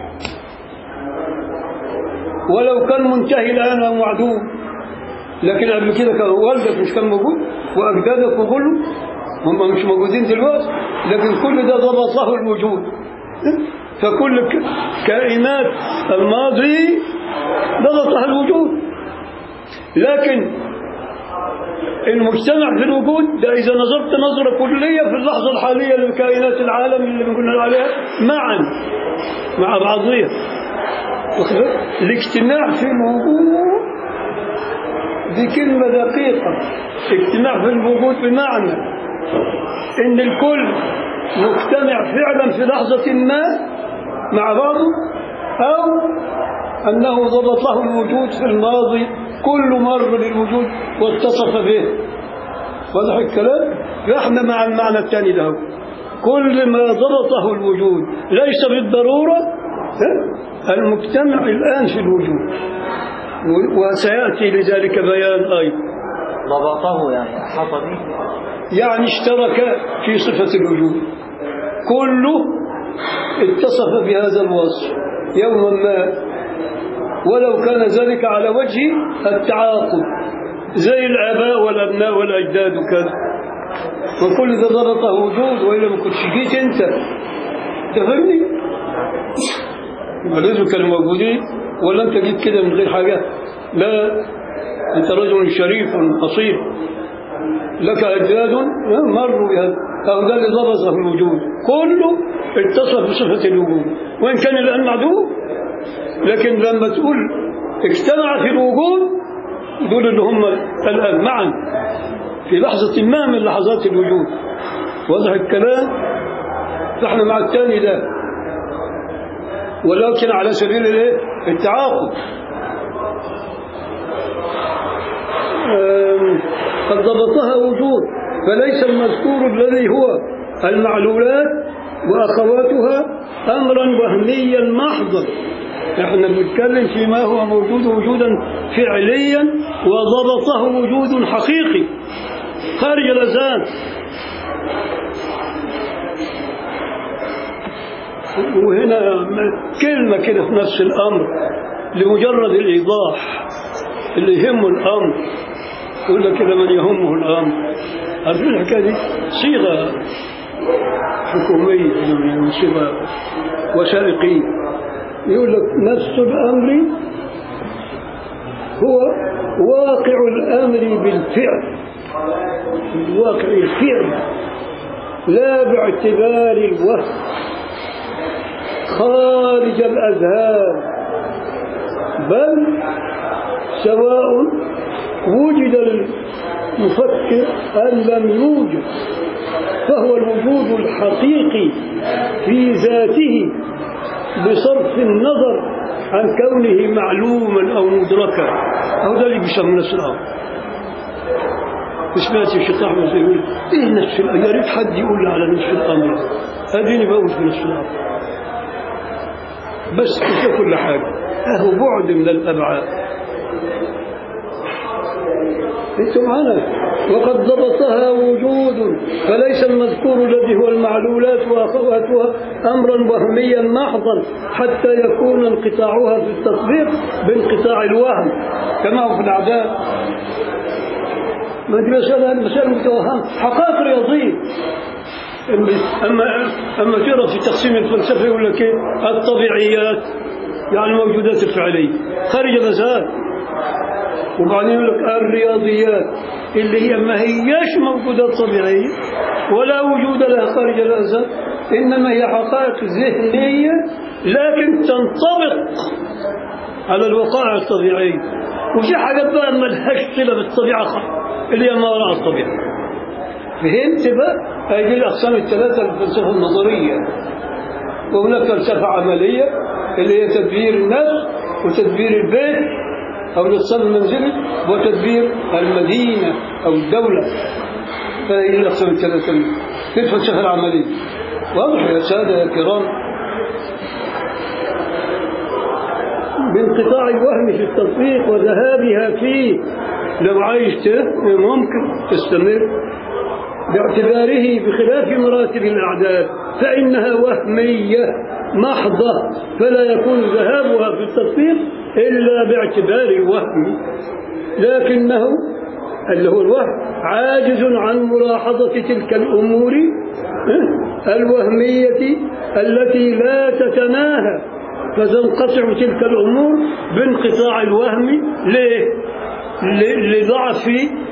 ولو كان منتهي الآن أو معدوم لكن قبل كده كان والدك مش كان موجود وأجدادك وكله هم مش موجودين دلوقتي لكن كل ده ضبطه الوجود فكل كائنات الماضي ضبطها الوجود لكن المجتمع في الوجود ده إذا نظرت نظرة كلية في اللحظة الحالية لكائنات العالم اللي بنقول عليها معا مع بعضها الاجتماع في الوجود دي كلمة دقيقة اجتماع في الوجود بمعنى ان الكل مجتمع فعلا في لحظة ما مع بعضه او انه ضبطه الوجود في الماضي كل مر بالوجود واتصف به واضح الكلام فاحنا مع المعنى الثاني ده كل ما ضبطه الوجود ليس بالضرورة المجتمع الآن في الوجود وسيأتي لذلك بيان أيضا ضبطه يعني أحاط به يعني اشترك في صفة الوجود كله اتصف بهذا الوصف يوما ما ولو كان ذلك على وجه التعاقب زي الآباء والأبناء والأجداد وكذا وكل ده ضبطه وجود وإلا ما كنتش جيت أنت تفهمني؟ ولازم كانوا موجودين ولا أنت جيت كده من غير حاجة لا أنت رجل شريف أصيل لك أجداد مروا بهذا أو ده اللي ضبط في الوجود كله اتصف بصفة الوجود وإن كان الآن معدوم لكن لما تقول اجتمع في الوجود دول اللي هم الآن معا في لحظة ما من لحظات الوجود واضح الكلام فاحنا مع الثاني ده ولكن على سبيل الايه التعاقب قد ضبطها وجود فليس المذكور الذي هو المعلولات وأخواتها أمرا وهميا محضا احنا بنتكلم فيما هو موجود وجودا فعليا وضبطه وجود حقيقي خارج الأذهان وهنا كلمة كده في نفس الأمر لمجرد الإيضاح اللي يهمه الأمر يقول لك كده من يهمه الأمر عارفين الحكاية دي صيغة حكومية يعني صيغة وثائقية يقول لك نفس الأمر هو واقع الأمر بالفعل الواقع الفعل لا باعتبار الوهم خارج الأذهان بل سواء وجد المفكر أم لم يوجد فهو الوجود الحقيقي في ذاته بصرف النظر عن كونه معلوما أو مدركا أو ده اللي بيسمونه نفس الأمر سمعت الشيخ أحمد يقول إيه نفس الأمر يا ريت حد يقول لي على نفس الأمر أديني بقول في نفس الأمر بس في كل حاجة أهو بعد من الأبعاد انتم معنا وقد ضبطها وجود فليس المذكور الذي هو المعلولات واخواتها امرا وهميا محضا حتى يكون انقطاعها في التطبيق بانقطاع الوهم كما هو في الاعداء ما دي مسألة مسألة متوهم حقائق رياضية أما أما ترى في تقسيم الفلسفة يقول لك إيه؟ الطبيعيات يعني الموجودات الفعلية خارج الأذهان وبعدين يقول لك الرياضيات اللي هي ما هياش موجودات طبيعية ولا وجود لها خارج الأذهان إنما هي حقائق ذهنية لكن تنطبق على الوقائع الطبيعية وفي حاجات بقى ما لهاش صلة بالطبيعة خالص اللي هي ما وراء الطبيعة فهمت بقى هذه الأقسام الثلاثة الفلسفة النظرية وهناك فلسفة عملية اللي هي تدبير النفس وتدبير البيت أو الاقتصاد المنزلي وتدبير المدينة أو الدولة فهذه الأقسام الثلاثة في الفلسفة العملية واضح يا سادة يا كرام بانقطاع الوهم في التطبيق وذهابها فيه لو عايش ممكن تستمر باعتباره بخلاف مراتب الأعداد فإنها وهمية محضة فلا يكون ذهابها في التطبيق إلا باعتبار الوهم لكنه اللي هو الوهم عاجز عن ملاحظة تلك الأمور الوهمية التي لا تتناهى فتنقطع تلك الأمور بانقطاع الوهم ليه؟ لضعف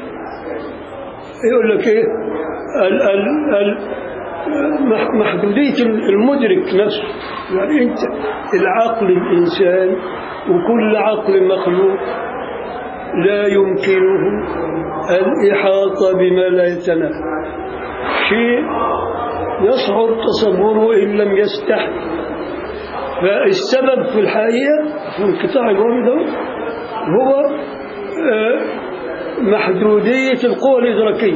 يقول لك ايه ال ال ال محدودية المدرك نفسه يعني انت العقل الانسان وكل عقل مخلوق لا يمكنه الإحاطة بما لا يتناهى شيء يصعب تصوره إن لم يستحي فالسبب في الحقيقة في انقطاع الوهم ده هو آه محدودية القوى الإدراكية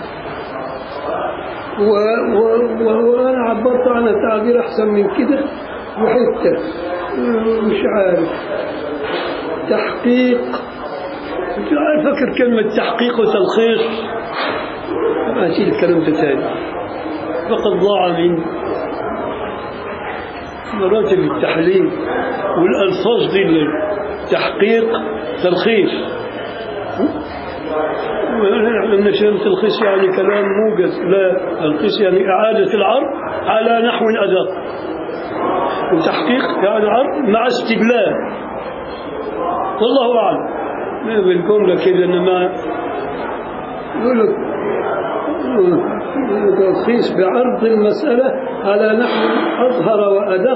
وأنا عبرت عنها تعبير أحسن من كده وحتة مش عارف تحقيق مش عارف فكر كلمة تحقيق وتلخيص أشيل الكلام ده تاني فقد ضاع مني مراتب التحليل والألفاظ دي تحقيق تلخيص أن تلخيص يعني كلام موجز لا تلخيص يعني إعادة العرض على نحو أدق وتحقيق يعني عرض مع استدلال والله أعلم بالجملة كده إنما يقول لك تلخيص بعرض المسألة على نحو أظهر وأدق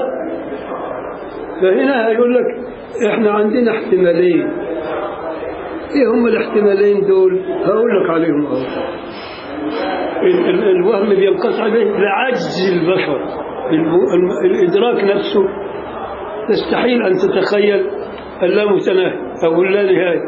فهنا يقول لك إحنا عندنا احتمالين ايه هم الاحتمالين دول هقول لك عليهم اهو ال- ال- الوهم بينقطع به لعجز البشر الم- الادراك نفسه تستحيل ان تتخيل اللامتناهي او اللا نهايه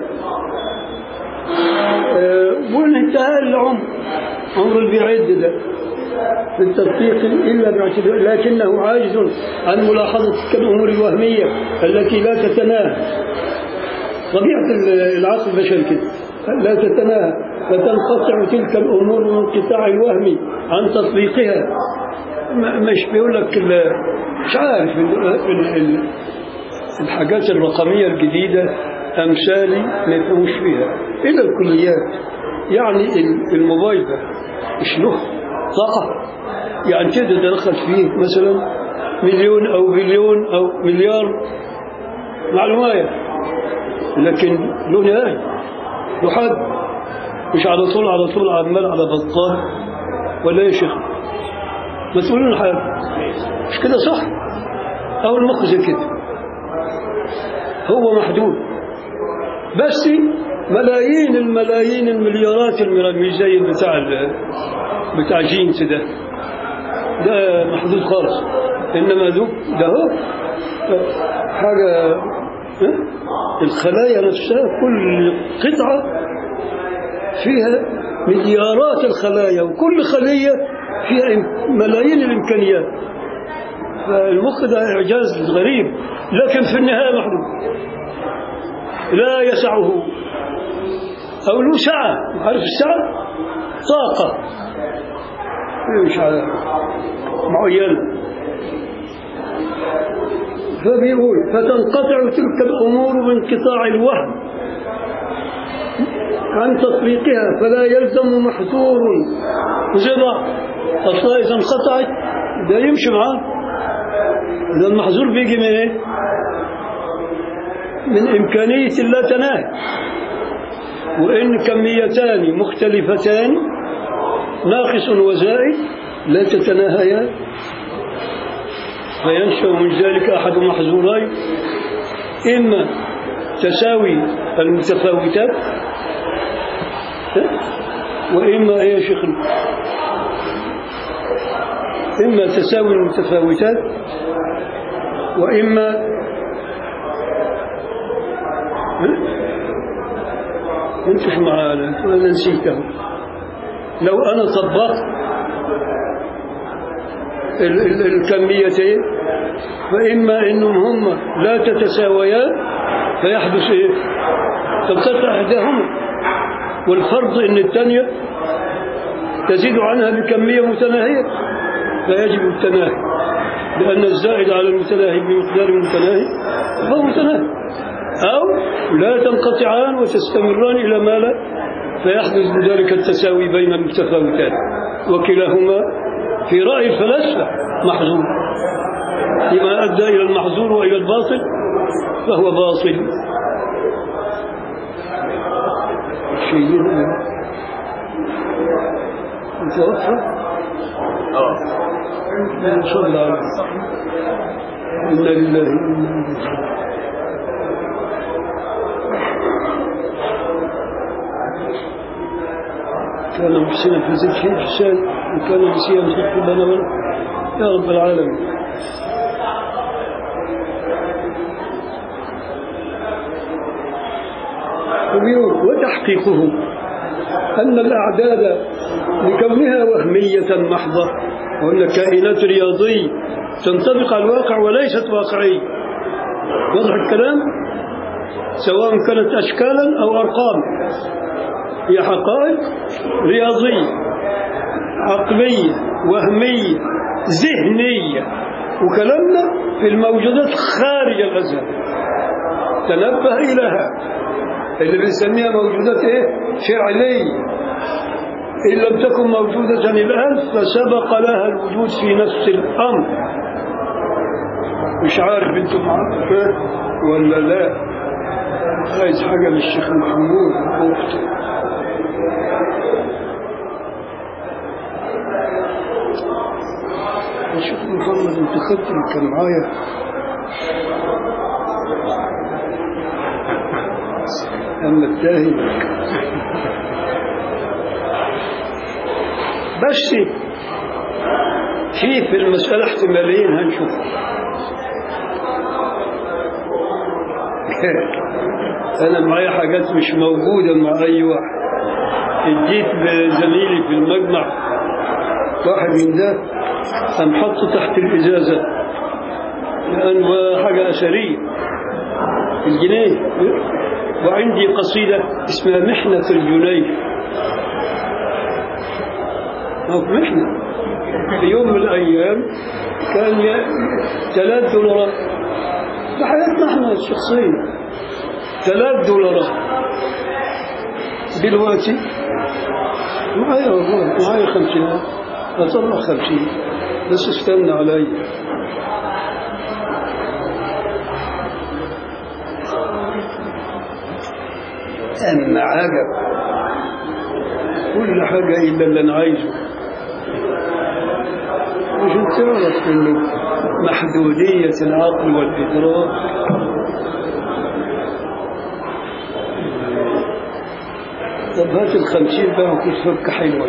آه، والانتهاء العمر عمر اللي بيعد ده في التدقيق إلا باعتبار لكنه عاجز عن ملاحظة تلك الأمور الوهمية التي لا تتناهى طبيعة العقل البشري كده لا تتناهى فتنقطع تلك الأمور من انقطاع الوهم عن تطبيقها م- مش بيقول لك ال- مش عارف ال- ال- ال- الحاجات الرقمية الجديدة أمثالي ما يفهموش فيها إلا الكليات يعني ال- الموبايل ده مش له طاقة يعني تقدر تدخل فيه مثلا مليون أو بليون أو مليار معلومات لكن له نهاية له حد مش على طول على طول عمال على بطال ولا يا شيخ ما تقولون حاجة مش كده صح أو المخ زي كده هو محدود بس ملايين الملايين المليارات المليارات مش زي بتاع ال- بتاع جينز ده ده محدود خالص انما ذو ده هو حاجه ها؟ الخلايا نفسها كل قطعه فيها مليارات الخلايا وكل خليه فيها إم- ملايين الامكانيات فالمخ ده اعجاز غريب لكن في النهايه محدود لا يسعه او له سعه عارف السعه طاقه مش عارف معينه فبيقول فتنقطع تلك الأمور بانقطاع الوهم عن تطبيقها فلا يلزم محظور زبا أصلا إذا انقطعت ده يمشي معاه إذا المحظور بيجي من إيه؟ من إمكانية لا تناهي وإن كميتان مختلفتان ناقص وزائد لا تتناهيان فينشأ من ذلك أحد محظورين إما تساوي المتفاوتات وإما إيه يا شيخ إما تساوي المتفاوتات وإما انت شو معانا ولا نسيته لو أنا طبقت ال- ال- الكميتين فإما إنهم هم لا تتساويان فيحدث إيه؟ تنقطع إحداهما والفرض إن الثانية تزيد عنها بكمية متناهية فيجب التناهي لأن الزائد على المتناهي بمقدار متناهي فهو متناهي أو لا تنقطعان وتستمران إلى ما لا فيحدث بذلك التساوي بين المتفاوتات وكلاهما في رأي الفلاسفة محظور لما أدى إلى المحظور وإلى الباطل فهو باطل شيء متوفى من صلى عليه إنا لله وإنا إليه راجعون. كان محسنا في ذكر إحسان وكان نسيا فاغفر لنا وله يا رب العالمين وبيقول وتحقيقه أن الأعداد لكونها وهمية محضة وأن كائنات رياضية تنطبق على الواقع وليست واقعية واضح الكلام سواء كانت أشكالا أو أرقام هي حقائق رياضية عقلية وهمية ذهنية وكلامنا في الموجودات خارج الأزهر تنبه إلى هذا اللي بنسميها موجودات إيه؟ فعلية إن لم تكن موجودة الآن فسبق لها الوجود في نفس الأمر مش عارف انتم معاك ولا لا عايز حاجة للشيخ محمود أخته الشيخ محمد انت خدت اللي كان معايا أما التاهي بس في في المسألة احتمالين هنشوف أنا معايا حاجات مش موجودة مع أي واحد اديت لزميلي في المجمع واحد من ده قام حطه تحت الإزازة لأنه حاجة أثرية الجنيه وعندي قصيدة اسمها محنة الجنيه أو محنة في يوم من الأيام كان ي- ثلاث دولارات في حياتنا احنا الشخصية ثلاث دولارات دلوقتي معايا والله معايا خمسينات أطلع خمسين بس استنى علي أما عجب كل حاجة إلا اللي أنا عايزه عشان تعرف إنه محدودية العقل والإدراك طب هات الخمسين بقى وكل فكة حلوة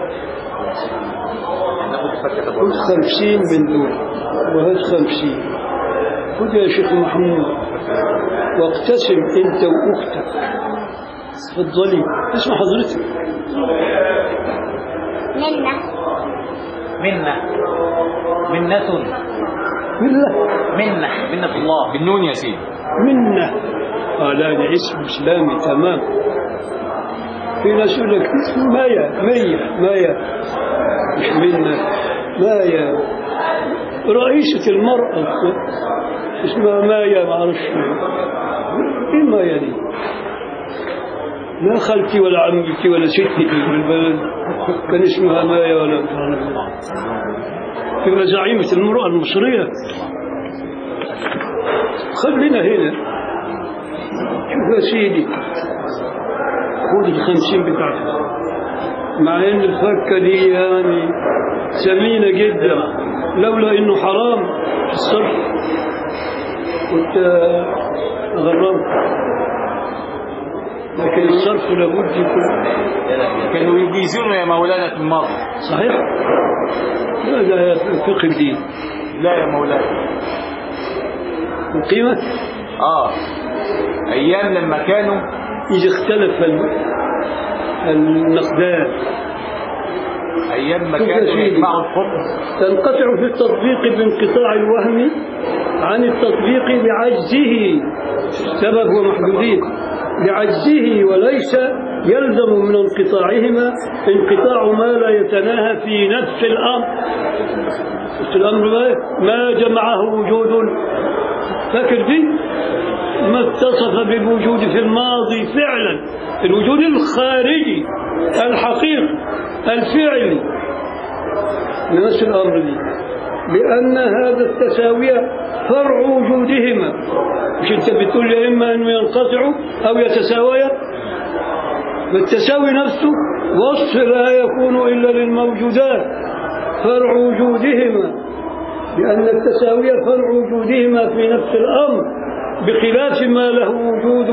ناخد فكة خد خمسين من دول وهات خمسين خد يا شيخ محمود واقتسم انت واختك اتفضلي اسم حضرتك منة منة منة بالله منة منة الله بالنون يا سيدي منة آه لا ده اسم إسلامي تمام في ناس يقول لك مايا مية مايا مش منة مايا رئيسة المرأة اسمها مايا ما اعرفش ايه مايا دي لا خالتي ولا عمتي ولا ستي في البلد كان اسمها مايا ولا تبقى زعيمة المرأة المصرية خلينا هنا شوف يا سيدي خذ الخمسين بتاعتك مع ان الفكة دي يعني ثمينة جدا لولا انه حرام في الصرف كنت غرمت لكن الصرف لابد يكون كانوا يجيزونه يا مولانا في الماضي صحيح هذا فقه الدين لا يا مولانا القيمة اه ايام لما كانوا إذا اختلف ال- النقدان ايام ما شوف يا كانوا سيدي. يجمعوا الخبز تنقطع في التطبيق بانقطاع الوهم عن التطبيق بعجزه سبب ومحدودين بعجزه وليس يلزم من انقطاعهما انقطاع ما لا يتناهى في نفس الأمر نفس الأمر بقى ما جمعه وجود فاكر دي ما اتصف بالوجود في الماضي فعلا الوجود الخارجي الحقيقي الفعلي لنفس الأمر دي لأن هذا التساوية فرع وجودهما مش أنت بتقول لي إما أنه ينقطعوا أو يتساويا فالتساوي نفسه وصف لا يكون إلا للموجودات فرع وجودهما لأن التساوية فرع وجودهما في نفس الأمر بخلاف ما له وجود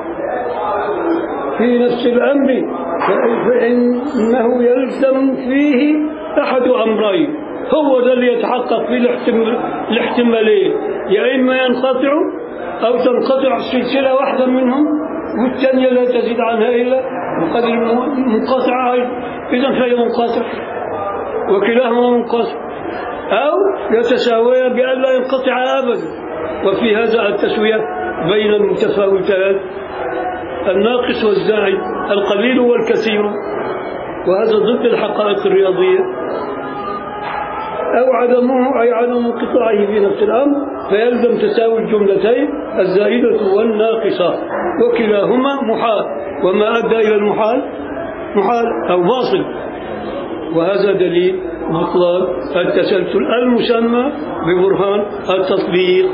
في نفس الأمر فإنه يلزم فيه أحد أمرين هو ده اللي يتحقق فيه الاحتمال الاحتمالين يا إما ينقطع أو تنقطع سلسلة واحدة منهم والثانية لا تزيد عنها إلا بقدر منقطع إذا فهي منقطع وكلاهما منقطع أو يتساويا بأن لا ينقطع أبدا وفي هذا التسوية بين المتفاوتات الناقص والزائد القليل والكثير وهذا ضد الحقائق الرياضية أو عدمه أي عدم انقطاعه في نفس الأمر فيلزم تساوي الجملتين الزائدة والناقصة وكلاهما محال وما أدى إلى المحال محال أو باطل وهذا دليل بطلان التسلسل المسمى ببرهان التطبيق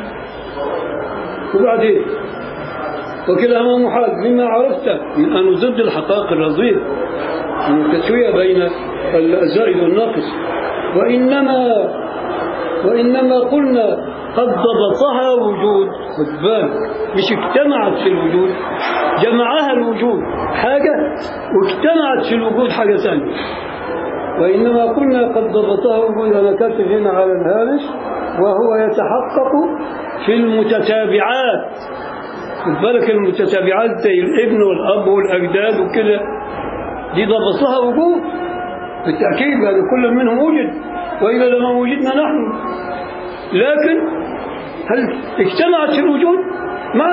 وبعدين وكلاهما محال مما عرفت من أنه ضد الحقائق الرضية من التسوية بين الزائد والناقص وإنما وإنما قلنا قد ضبطها وجود خد بالك مش اجتمعت في الوجود جمعها الوجود حاجة واجتمعت في الوجود حاجة ثانية وإنما قلنا قد ضبطها وجود أنا كاتب هنا على الهامش وهو يتحقق في المتتابعات خد بالك المتتابعات زي الابن والأب والأجداد وكده دي ضبطها وجود بالتأكيد لأن كل منهم وجد وإذا لما وجدنا نحن لكن هل اجتمعت في الوجود؟ ما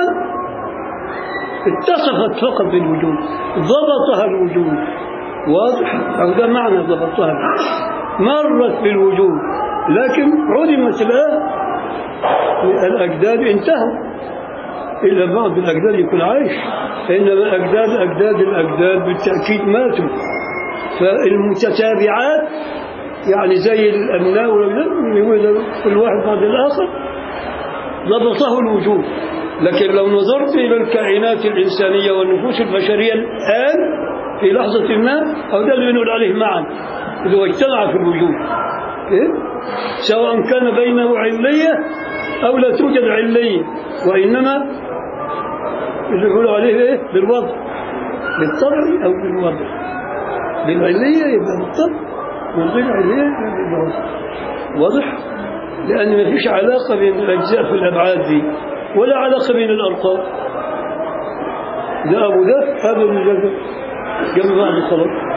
اتصفت فقط بالوجود ضبطها الوجود واضح أو ده معنى ضبطها مرت بالوجود لكن عدمت الآن الأجداد انتهوا إلا بعض الأجداد يكون عايش إنما أجداد أجداد الأجداد بالتأكيد ماتوا فالمتتابعات يعني زي الأبناء والأبناء يقول كل واحد بعد الآخر ضبطه الوجود لكن لو نظرت إلى الكائنات الإنسانية والنفوس البشرية الآن في لحظة ما أو ده اللي بنقول عليه معا اللي هو اجتمع في الوجود إيه؟ سواء كان بينه علية أو لا توجد علية وإنما اللي يقولوا عليه إيه؟ بالوضع بالطبع أو بالوضع بالعلية يبقى بالطبع والغير علية يبقى بالوضع واضح؟ لأن ما فيش علاقة بين الأجزاء في الأبعاد دي ولا علاقة بين الأرقام ده أبو ده هذا المجرد جنب بعض خلاص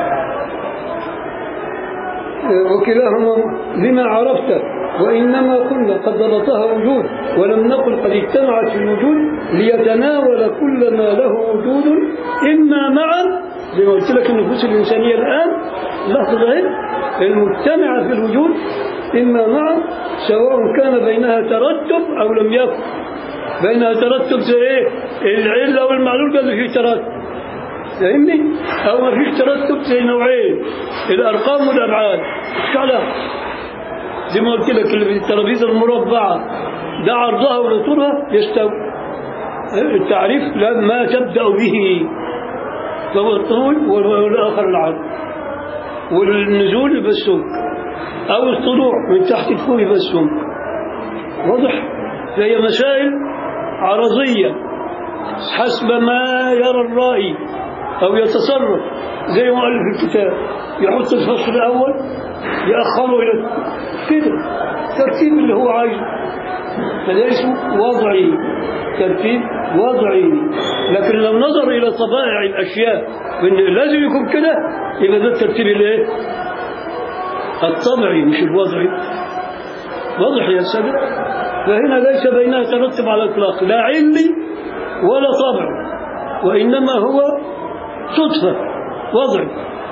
وكلاهما لما عرفت وإنما قلنا قد ضبطها وجود ولم نقل قد اجتمعت في الوجود ليتناول كل ما له وجود إما معا زي ما قلت لك النفوس الإنسانية الآن لحظة هي المجتمعة في الوجود إما معا سواء كان بينها ترتب أو لم يكن بينها ترتب زي إيه العلة والمعلول قال فيه ترتب فاهمني؟ أو ما فيش ترتب زي نوعين الأرقام والأبعاد مش علاقة زي ما قلت لك اللي في الترابيزة المربعة ده عرضها ولا طولها يستوي التعريف لا ما تبدأ به فهو الطول والآخر العرض والنزول يبقى السمك أو الطلوع من تحت الفوق يبقى السمك واضح؟ فهي مسائل عرضية حسب ما يرى الرائي أو يتصرف زي ما قال في الكتاب يحط الفصل الأول يأخره إلى كده ترتيب اللي هو عايزه هذا اسمه وضعي ترتيب وضعي لكن لو نظر إلى طبائع الأشياء وإن لازم يكون كده يبقى ده الترتيب الايه؟ الطبعي مش الوضعي واضح يا سادة فهنا ليس بينها ترتب على الإطلاق لا علمي ولا طبع وإنما هو صدفة وضعي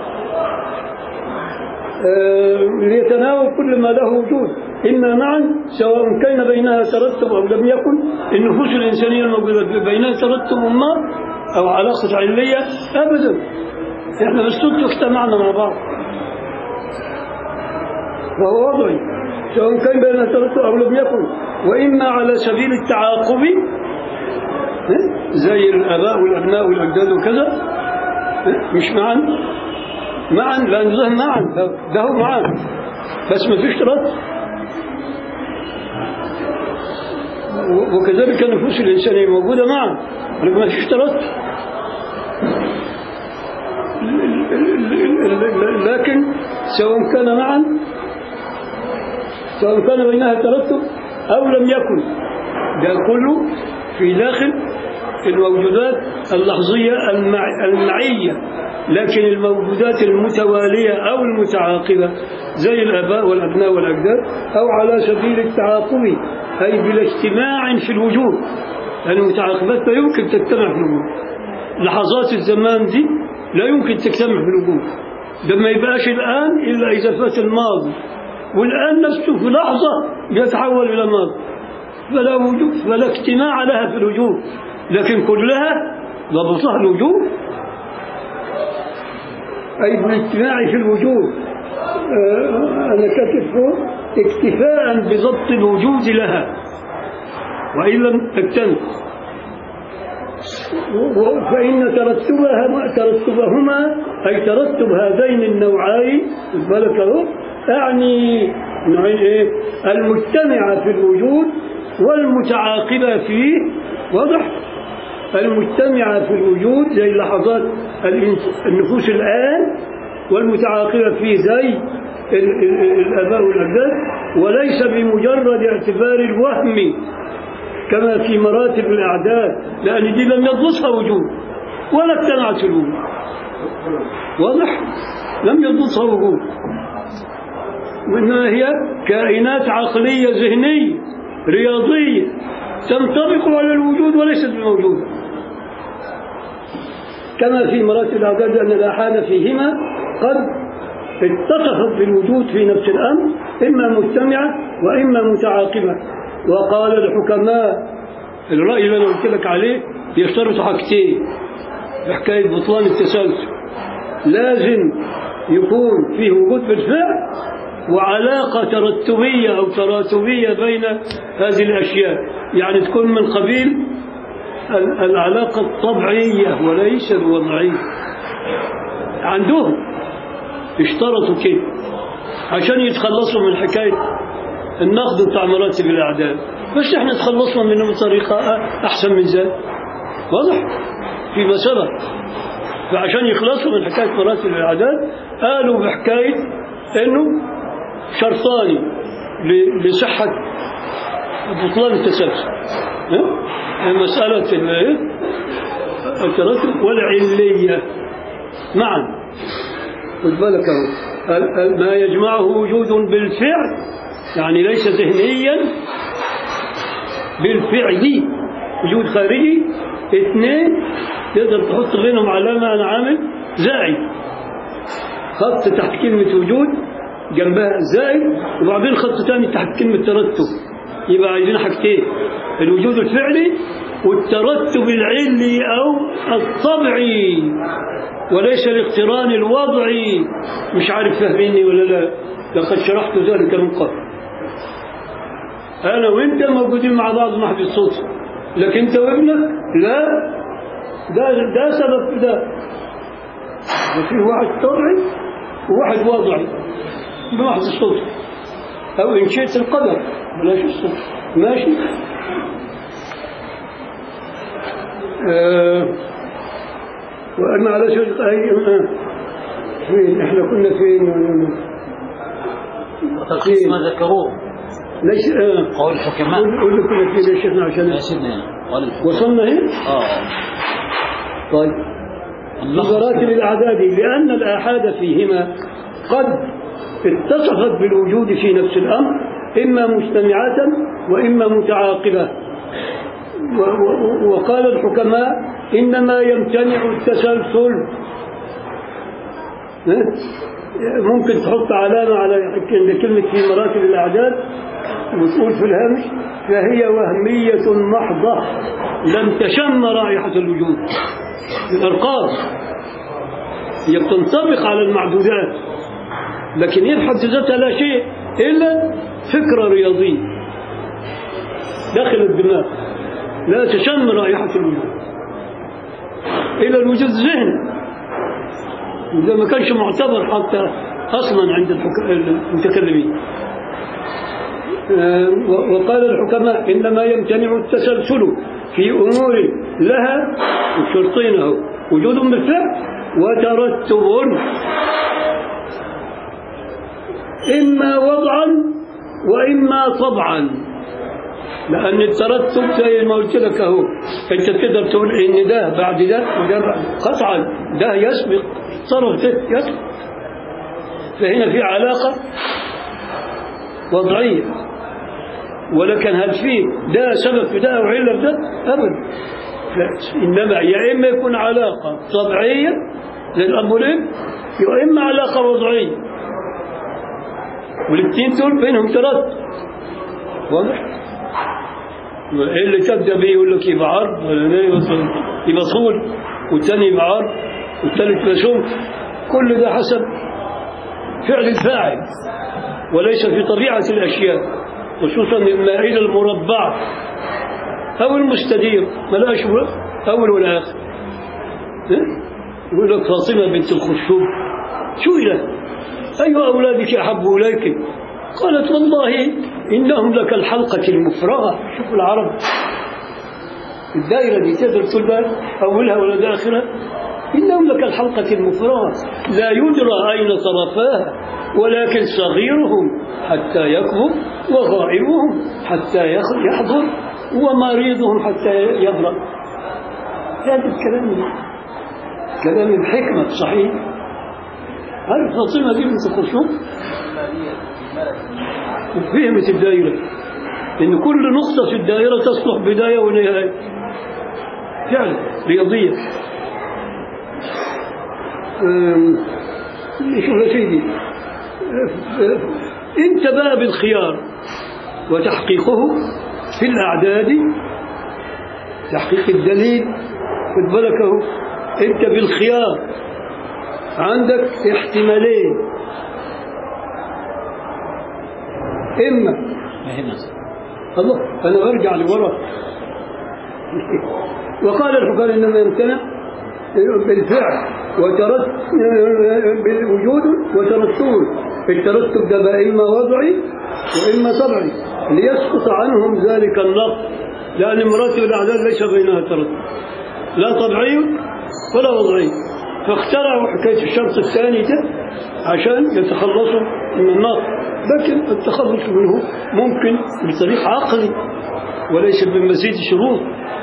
آه ليتناول كل ما له وجود إما معا سواء كان بينها ترتب أو لم يكن النفوس الإنسانية الموجودة بينها ترتب ما أو علاقة علمية أبدا إحنا بالصدفة اجتمعنا مع بعض فهو وضعي سواء كان بينها ترتب أو لم يكن وإما على سبيل التعاقب زي الآباء والأبناء والأجداد وكذا مش معا معا لأن ده معا ده هو معا بس ما فيش ترتب وكذلك النفوس الإنسانية موجودة معا ولكن ما فيش ترتب لكن سواء كان معا سواء كان بينها ترتب أو لم يكن ده كله في داخل الموجودات اللحظية المع... المعية لكن الموجودات المتوالية أو المتعاقبة زي الآباء والأبناء والأجداد أو على سبيل التعاقب أي بلا اجتماع في الوجود لأن المتعاقبات لا يمكن تجتمع في الوجود لحظات الزمان دي لا يمكن تجتمع في الوجود ده ما يبقاش الآن إلا إذا فات الماضي والآن نفسه في لحظة يتحول إلى ماضي فلا وجود فلا اجتماع لها في الوجود لكن كلها ضبطها الوجود أي بالاجتماع في الوجود آه أنا كاتب فوق اكتفاء بضبط الوجود لها وإن لم تكتمل فإن ترتبها ترتبهما أي ترتب هذين النوعين بالك اهو أعني نوعين إيه المجتمعة في الوجود والمتعاقبة فيه واضح المجتمعة في الوجود زي لحظات النفوس الآن والمتعاقبة فيه زي الآباء والأجداد وليس بمجرد اعتبار الوهم كما في مراتب الأعداد لأن دي لم يضبطها وجود ولا اجتمعت في الوجود واضح؟ لم يضبطها وجود وإنما هي كائنات عقلية ذهنية رياضية تنطبق على الوجود وليست بموجودة كما في مراتب الأعداد أن الآحاد فيهما قد اتصفت بالوجود في نفس الأمر إما مجتمعة وإما متعاقبة وقال الحكماء الرأي اللي أنا قلت لك عليه يشترط حاجتين بحكاية بطلان التسلسل لازم يكون فيه وجود بالفعل وعلاقة ترتبية أو تراتبية بين هذه الأشياء يعني تكون من قبيل ال- العلاقة الطبيعية وليس الوضعية عندهم اشترطوا كده عشان يتخلصوا من حكاية النقد بتاع مراتب الأعداد بس احنا تخلصنا منه بطريقة أحسن من ذلك واضح فيما سبق فعشان يخلصوا من حكاية مراتب الأعداد قالوا بحكاية إنه شرطان ل- لصحة بطلان التسلسل ها؟ مسألة ال- الترتب والعلية معا خد بالك اهو ال- ال- ما يجمعه وجود بالفعل يعني ليس ذهنيا بالفعل وجود خارجي اثنين تقدر تحط بينهم علامة أنا عامل زائد خط تحت كلمة وجود جنبها زائد وبعدين خط ثاني تحت كلمة ترتب يبقى عايزين حاجتين الوجود الفعلي والترتب العلي أو الطبعي وليس الاقتران الوضعي مش عارف فاهميني ولا لا لقد شرحت ذلك من قبل أنا وأنت موجودين مع بعض محض الصدفة لكن أنت وابنك لا ده ده سبب في ده وفيه واحد طبعي وواحد وضعي بمحض الصدفة أو إن شئت القدر بلاش الصدفة ماشي آه وأما على شرط أي آه. فين إحنا كنا فين وتلخيص ما ذكروه ليش آه. قول الحكماء قول قول لي كنا فين يا شيخنا عشان يا سيدنا قول الحكماء وصلنا هنا اه طيب اللخص مراتب الأعداد لأن الآحاد فيهما قد اتصفت بالوجود في نفس الأمر إما مجتمعة وإما متعاقبة و- و- وقال الحكماء إنما يمتنع التسلسل ها؟ ممكن تحط علامة على عند كلمة في مراتب الأعداد وتقول في الهامش فهي وهمية محضة لم تشم رائحة الوجود الأرقام هي بتنطبق على المعدودات لكن هي بحد ذاتها لا شيء إلا فكرة رياضية داخل الدماغ لا تشم رائحة الوجود إلى الوجود ذهن وده ما كانش معتبر حتى أصلا عند الحك- المتكلمين آه، و- وقال الحكماء إنما يمتنع التسلسل في أمور لها شرطين أهو وجود بالفعل وترتب إما وضعا وإما طبعا لأن الترتب زي ما قلت لك أهو أنت تقدر تقول إن ده بعد ده وده بعد قطعا ده يسبق طرف ده يسبق فهنا في علاقة وضعية ولكن هل فيه ده سبب في ده أو علة في ده أبدا لا إنما يا إما يكون علاقة طبيعية للأب والابن يا إما علاقة وضعية والاثنين دول بينهم ترتب واضح؟ ايه اللي تبدا بيه يقول لك يبقى عرض ولا لا يبقى يبقى طول والثاني يبقى عرض والثالث يبقى سمك كل ده حسب فعل الفاعل وليس في طبيعة الأشياء خصوصا المائدة المربعة أو المستدير ملاش أول ولا آخر إيه؟ يقول لك فاطمة بنت الخشوب سئلت أي أولادك أحب إليك قالت والله إنهم لك الحلقة المفرغة شوف العرب الدائرة دي تقدر تقول بقى أولها ولا آخرها إنهم لك الحلقة المفرغة لا يدرى أين طرفاها ولكن صغيرهم حتى يكبر وغائبهم حتى يخ- يحضر ومريضهم حتى يبرأ هذا الكلام كلام الحكمة صحيح عارف فاطمة دي بنت خرشوم فهمت الدائرة إن كل نقطة في الدائرة تصلح بداية ونهاية فعلا رياضية أم، شوف يا سيدي انت بقى بالخيار وتحقيقه في الأعداد تحقيق الدليل خد بالك اهو انت بالخيار عندك احتمالين اما هنا الله انا برجع لورا وقال الحكام انما يمتنع بالفعل وترت بالوجود وترتب الترتب ده بقى اما وضعي واما طبعي ليسقط عنهم ذلك النقص لان مراتب الاعداد ليس بينها ترتب لا طبيعي ولا وضعي فاخترعوا حكايه الشرط الثاني ده عشان يتخلصوا من النقص لكن التخلص منه ممكن بطريق عقلي وليس بمزيد شروط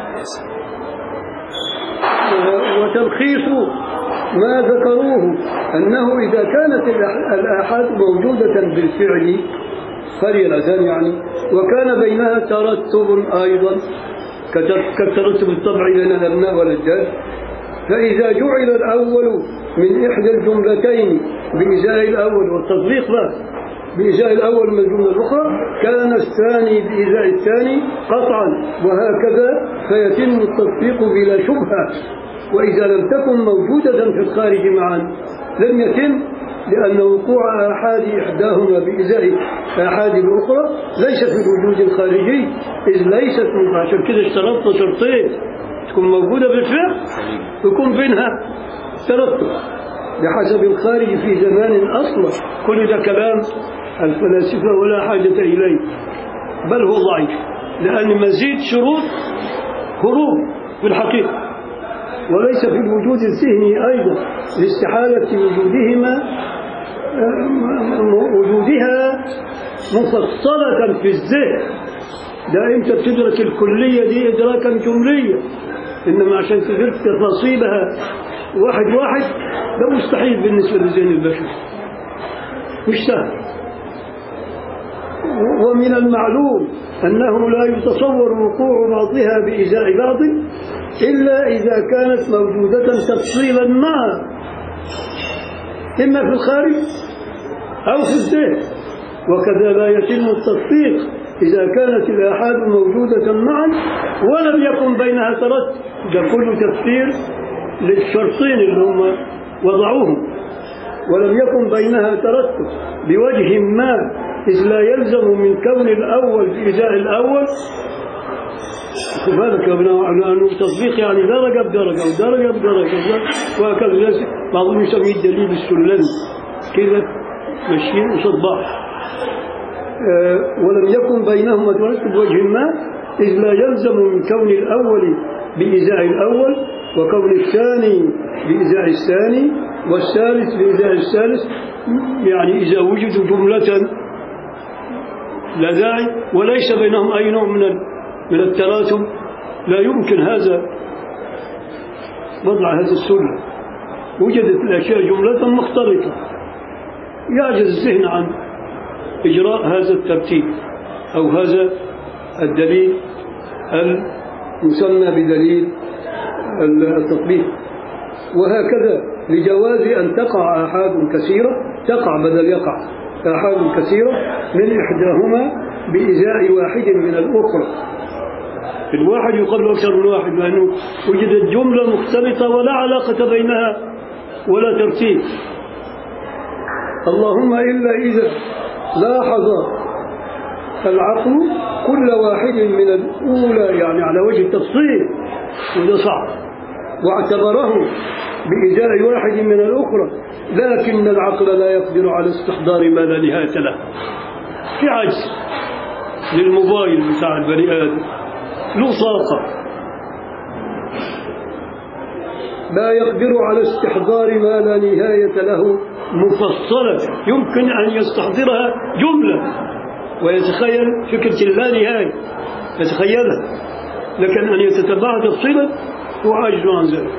وتلخيص ما ذكروه أنه إذا كانت الأح- الآحاد موجودة بالفعل قرية الأذان يعني وكان بينها ترتب أيضا كتر- كالترتب الطبعي بين الأبناء والأجداد فإذا جعل الأول من إحدى الجملتين بإزاء الأول والتطبيق بقى بإزاء الأول من الجملة الأخرى كان الثاني بإزاء الثاني قطعا وهكذا فيتم التطبيق بلا شبهة وإذا لم تكن موجودة في الخارج معا لم يتم لأن وقوع آحاد إحداهما بإزاء آحاد الأخرى ليس في الوجود الخارجي إذ ليست من- عشان كده اشترطنا شرطين تكون موجودة بالفعل يكون بينها ترتب بحسب الخارج في زمان أصلا كل ده كلام الفلاسفة ولا حاجة إليه بل هو ضعيف لأن مزيد شروط هروب في الحقيقة وليس في الوجود الذهني أيضا لاستحالة وجودهما وجودها مفصلة في الذهن ده أنت بتدرك الكلية دي إدراكا جمليا إنما عشان تدرك تفاصيلها واحد واحد ده مستحيل بالنسبة للذهن البشري مش سهل ومن المعلوم أنه لا يتصور وقوع بعضها بإزاء بعض إلا إذا كانت موجودة تفصيلا معا إما في الخارج أو في الذهن وكذا لا يتم التطبيق إذا كانت الآحاد موجودة معا ولم يكن بينها ترتب ده كله تفسير للشرطين اللي هم وضعوهم ولم يكن بينها ترتب بوجه ما إذ لا يلزم من كون الأول بإزاء الأول خد بالك يا ابن لأنه تطبيق يعني درجة بدرجة ودرجة بدرجة وهكذا الناس بعضهم يسميه الدليل السلمي كده ماشيين قصاد بعض آه، ولم يكن بينهما ترتب بوجه ما إذ لا يلزم من كون الأول بإزاء الأول وكون الثاني بإزاء الثاني والثالث بإزاء الثالث يعني إذا وجدوا جملة لا داعي وليس بينهم أي نوع من ال- من التراتب لا يمكن هذا وضع هذا السنة وجدت الأشياء جملة مختلطة يعجز الذهن عن إجراء هذا الترتيب أو هذا الدليل المسمى بدليل التطبيق وهكذا لجواز أن تقع آحاد كثيرة تقع بدل يقع آحاد كثيرة من إحداهما بإزاء واحد من الأخرى الواحد يقابل أكثر من واحد لأنه وجدت جملة مختلطة ولا علاقة بينها ولا ترتيب اللهم إلا إذا لاحظ العقل كل واحد من الأولى يعني على وجه التفصيل وده صعب واعتبره بإزاء واحد من الأخرى لكن العقل لا يقدر على استحضار ما لا نهاية له في عجز للموبايل بتاع البني آدم له طاقة لا يقدر على استحضار ما لا نهاية له مفصلة يمكن أن يستحضرها جملة ويتخيل فكرة اللا نهاية يتخيلها لكن أن يتتبعها تفصيلا هو عاجز عن ذلك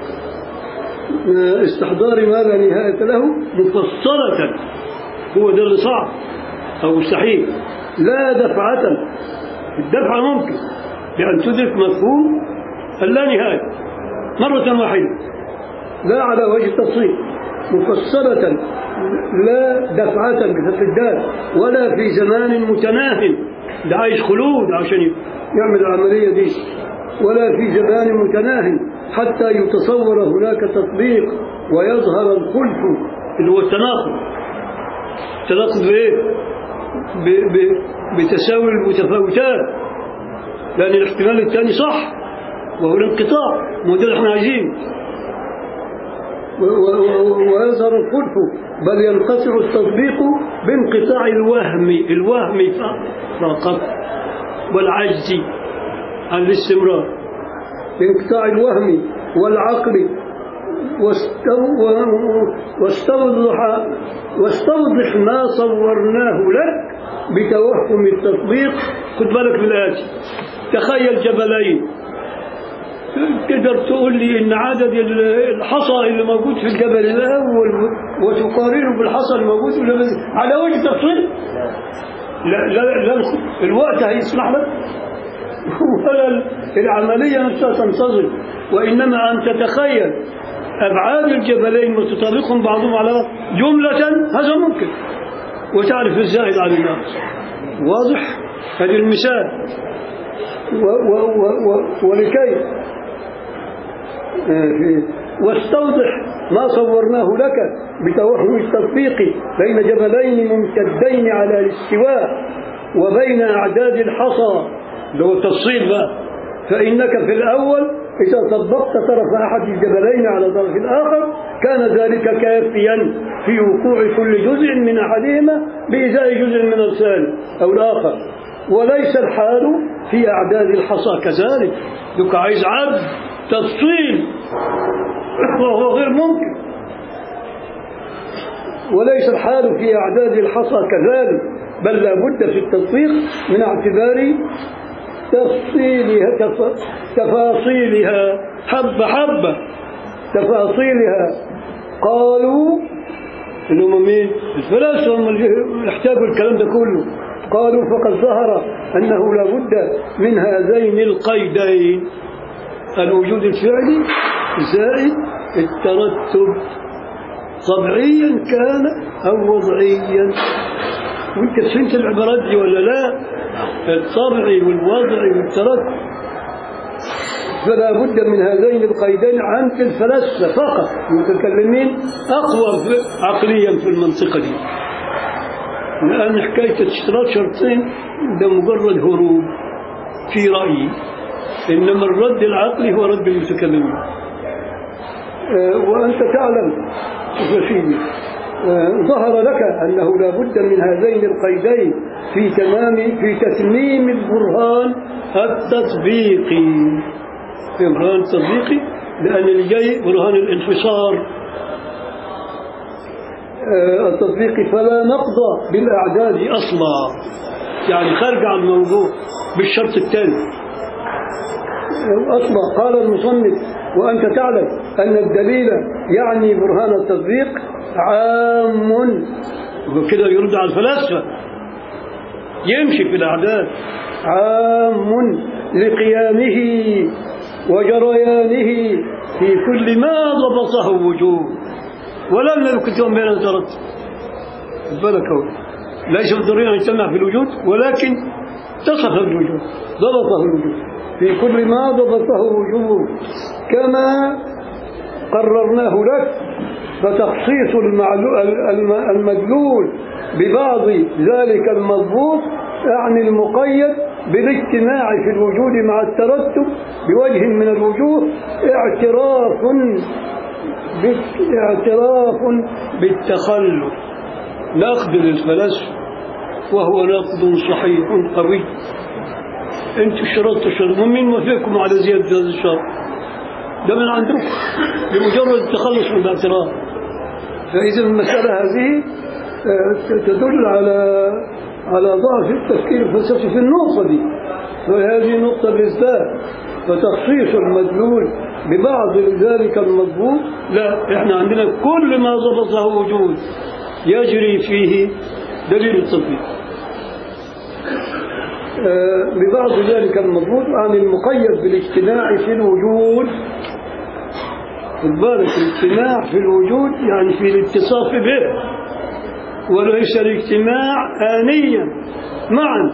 استحضار ما لا نهاية له مفصلة هو ده اللي صعب أو مستحيل لا دفعة الدفعة ممكن بأن تدرك مفهوم اللا نهاية مرة واحدة لا على وجه التفصيل مفصلة لا دفعة بفتح الدال ولا في زمان متناه ده عايز خلود عشان يعمل العملية دي ولا في زمان متناه حتى يتصور هناك تطبيق ويظهر الخلف اللي هو التناقض التناقض بإيه؟ ب- ب- بتساوي المتفاوتات لأن الاحتمال الثاني صح وهو الانقطاع ما ده اللي احنا عايزينه و- و- و- ويظهر الخلف بل ينقطع التطبيق بانقطاع الوهم الوهم ف- فقط والعجز عن الاستمرار بانقطاع الوهم والعقل واستو- و- واستوضح واستوضح ما صورناه لك بتوهم التطبيق خد بالك من الآتي تخيل جبلين تقدر تقول لي ان عدد الحصى اللي موجود في الجبل الاول وتقارنه بالحصى اللي موجود في الجبل على وجه التفصيل لا لا لا الوقت هيسمح لك ولا العمليه نفسها تنتظم وانما ان تتخيل ابعاد الجبلين وتطابقهم بعضهم على بعض جمله هذا ممكن وتعرف الزائد عن الناقص واضح هذا المثال و و و و ولكي واستوضح ما صورناه لك بتوهم التطبيق بين جبلين ممتدين على الاستواء وبين أعداد الحصى اللي هو التفصيل بقى فإنك في الأول إذا طبقت طرف أحد الجبلين على طرف الآخر كان ذلك كافيا في وقوع كل جزء من أحدهما بإزاء جزء من الثاني أو الآخر وليس الحال في أعداد الحصى كذلك دوك عايز عبد تفصيل وهو غير ممكن وليس الحال في أعداد الحصى كذلك بل لا بد في التطبيق من اعتبار تفصيلها تف... تفاصيلها حبة حبة تفاصيلها قالوا اللي هم مين؟ الفلاسفة هم اللي يحتاجوا الكلام ده كله قالوا فقد ظهر أنه لا بد من هذين القيدين الوجود الفعلي زائد الترتب طبيعيا كان أو وضعيا وانت فهمت العبارات دي ولا لا الطبعي والوضعي والترتب فلا بد من هذين القيدين عند الفلاسفة فقط المتكلمين أقوى عقليا في المنطقة دي لأن حكاية اشتراط شرطين ده مجرد هروب في رأيي إنما الرد العقلي هو رد المتكلمين آه وأنت تعلم شوف يا سيدي آه ظهر لك أنه لا بد من هذين القيدين في تمام في تتميم البرهان التطبيقي في برهان التطبيقي لأن اللي جاي برهان الانحصار آه التطبيقي فلا نقضى بالأعداد أصلا يعني خارج عن الموضوع بالشرط الثاني أصلا قال المصنف وأنت تعلم أن الدليل يعني برهان التطبيق عام وكده يرد على الفلاسفة يمشي في الأعداد عام لقيامه وجريانه في كل ما ضبطه وجود ولم يكن بين الترتب بالك هو ليس بالضروري أن يجتمع في الوجود ولكن اتصف بالوجود ضبطه الوجود في كل ما ضبطه وجود كما قررناه لك فتخصيص المدلول ببعض ذلك المضبوط يعني المقيد بالاجتماع في الوجود مع الترتب بوجه من الوجوه اعتراف اعتراف بالتخلف نقد للفلاسفة وهو نقد صحيح قوي انتوا شرطتوا شرط ومين وافقكم على زيادة هذا الشرط ده من عندكم لمجرد التخلص من الاعتراف فإذا المسألة هذه تدل على على ضعف التفكير الفلسفي في النقطة دي وهذه نقطة بالذات فتخصيص المدلول ببعض ذلك المضبوط لا احنا عندنا كل ما ضبطه وجود يجري فيه دليل التطبيق ببعض ذلك المضبوط عن المقيد بالاجتماع في الوجود بالك الاجتماع في الوجود يعني في الاتصاف به وليس الاجتماع آنيا معا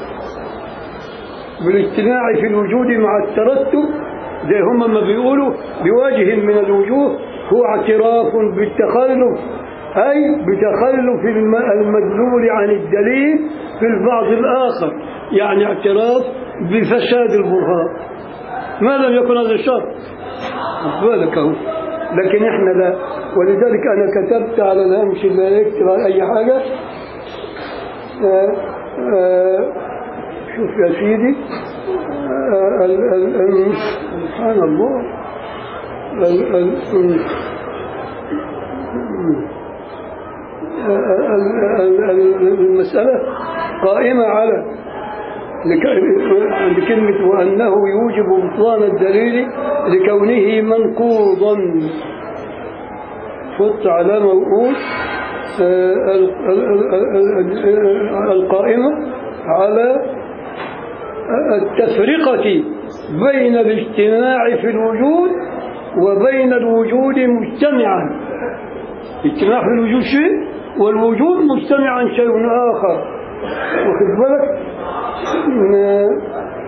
بالاجتماع في الوجود مع الترتب زي هم ما بيقولوا بوجه من الوجوه هو اعتراف بالتخلف أي بتخلف الم- المدلول عن الدليل في البعض الآخر يعني اعتراف بفساد البرهان ما لم يكن هذا الشرط خد بالك اهو لكن احنا لا ولذلك انا كتبت على الهمش اللي يكتب على اي حاجه آه، آه، شوف يا سيدي آه، ال- ال- ال- سبحان الله ال- ال- آه، ال- ال- ال- المسألة قائمة على لك- عند كلمة وأنه يوجب بطلان الدليل لكونه منقوضا حط علامة وقول آه، ال- ال- ال- ال- القائمة على التفرقة بين الاجتماع في الوجود وبين الوجود مجتمعا اجتماع في الوجود شيء والوجود مجتمعا شيء آخر واخد بالك م-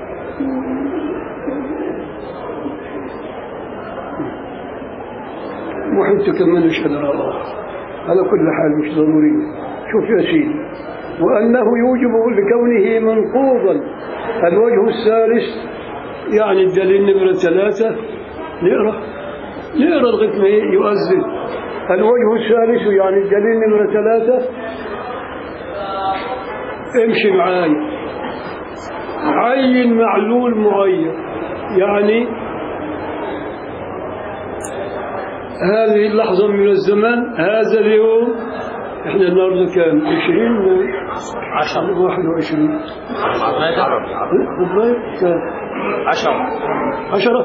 وحين تكمل شهر الله على كل حال مش ضروري شوف يا سيدي وأنه يوجب لكونه منقوضا الوجه الثالث يعني الدليل نمرة ثلاثة نقرأ نقرأ لغاية ما يؤذن الوجه الثالث يعني الدليل نمرة ثلاثة امشي معاي عين معلول معين يعني هذه اللحظة من الزمان هذا اليوم احنا النهارده كام؟ 20 عشر 21 ماذا؟ بالضبط كام؟ عشر عشرة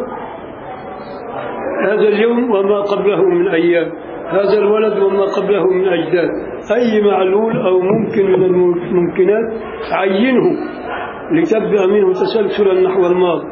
هذا اليوم وما قبله من أيام هذا الولد وما قبله من أجداد أي معلول أو ممكن من الممكنات عينه لتبدأ منه تسلسلا نحو الماضي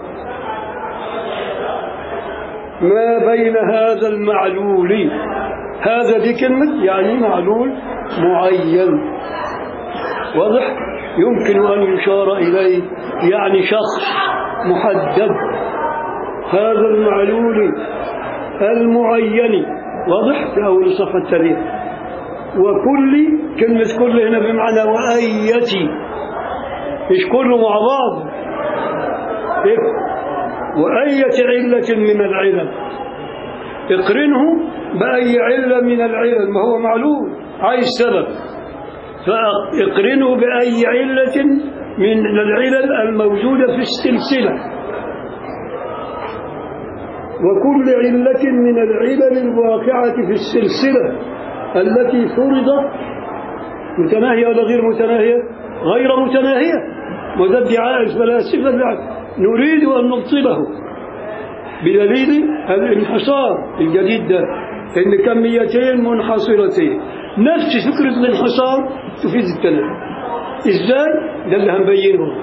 ما بين هذا المعلول هذا دي كلمة يعني معلول معين واضح يمكن أن يشار إليه يعني شخص محدد هذا المعلول المعين واضح في أول الصفحة التالية وكل كلمة كل هنا بمعنى وأيتي مش كله مع بعض إيه؟ وأية علة من العلل اقرنه بأي علة من العلل ما هو معلوم عايز سبب فاقرنه بأي علة من العلل الموجودة في السلسلة وكل علة من العلل الواقعة في السلسلة التي فرضت متناهية ولا غير متناهية غير متناهية وده ادعاء الفلاسفة البعض. نريد أن نبطله بدليل الانحصار الجديد ده ان كميتين منحصرتين نفس فكرة الانحصار تفيد التناهي ازاي ده اللي هنبينه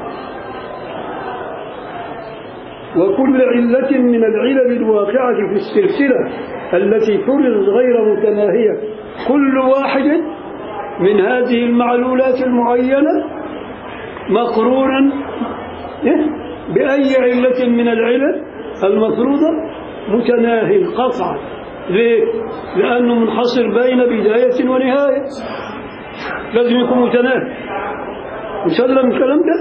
وكل علة من العلل الواقعة في السلسلة التي فرضت غير متناهية كل واحد من هذه المعلولات المعينة مقرونا إيه؟ بأي علة من العلل المفروضة متناهي قطعا ليه؟ لأنه منحصر بين بداية ونهاية لازم يكون متناهي مسلم الكلام ده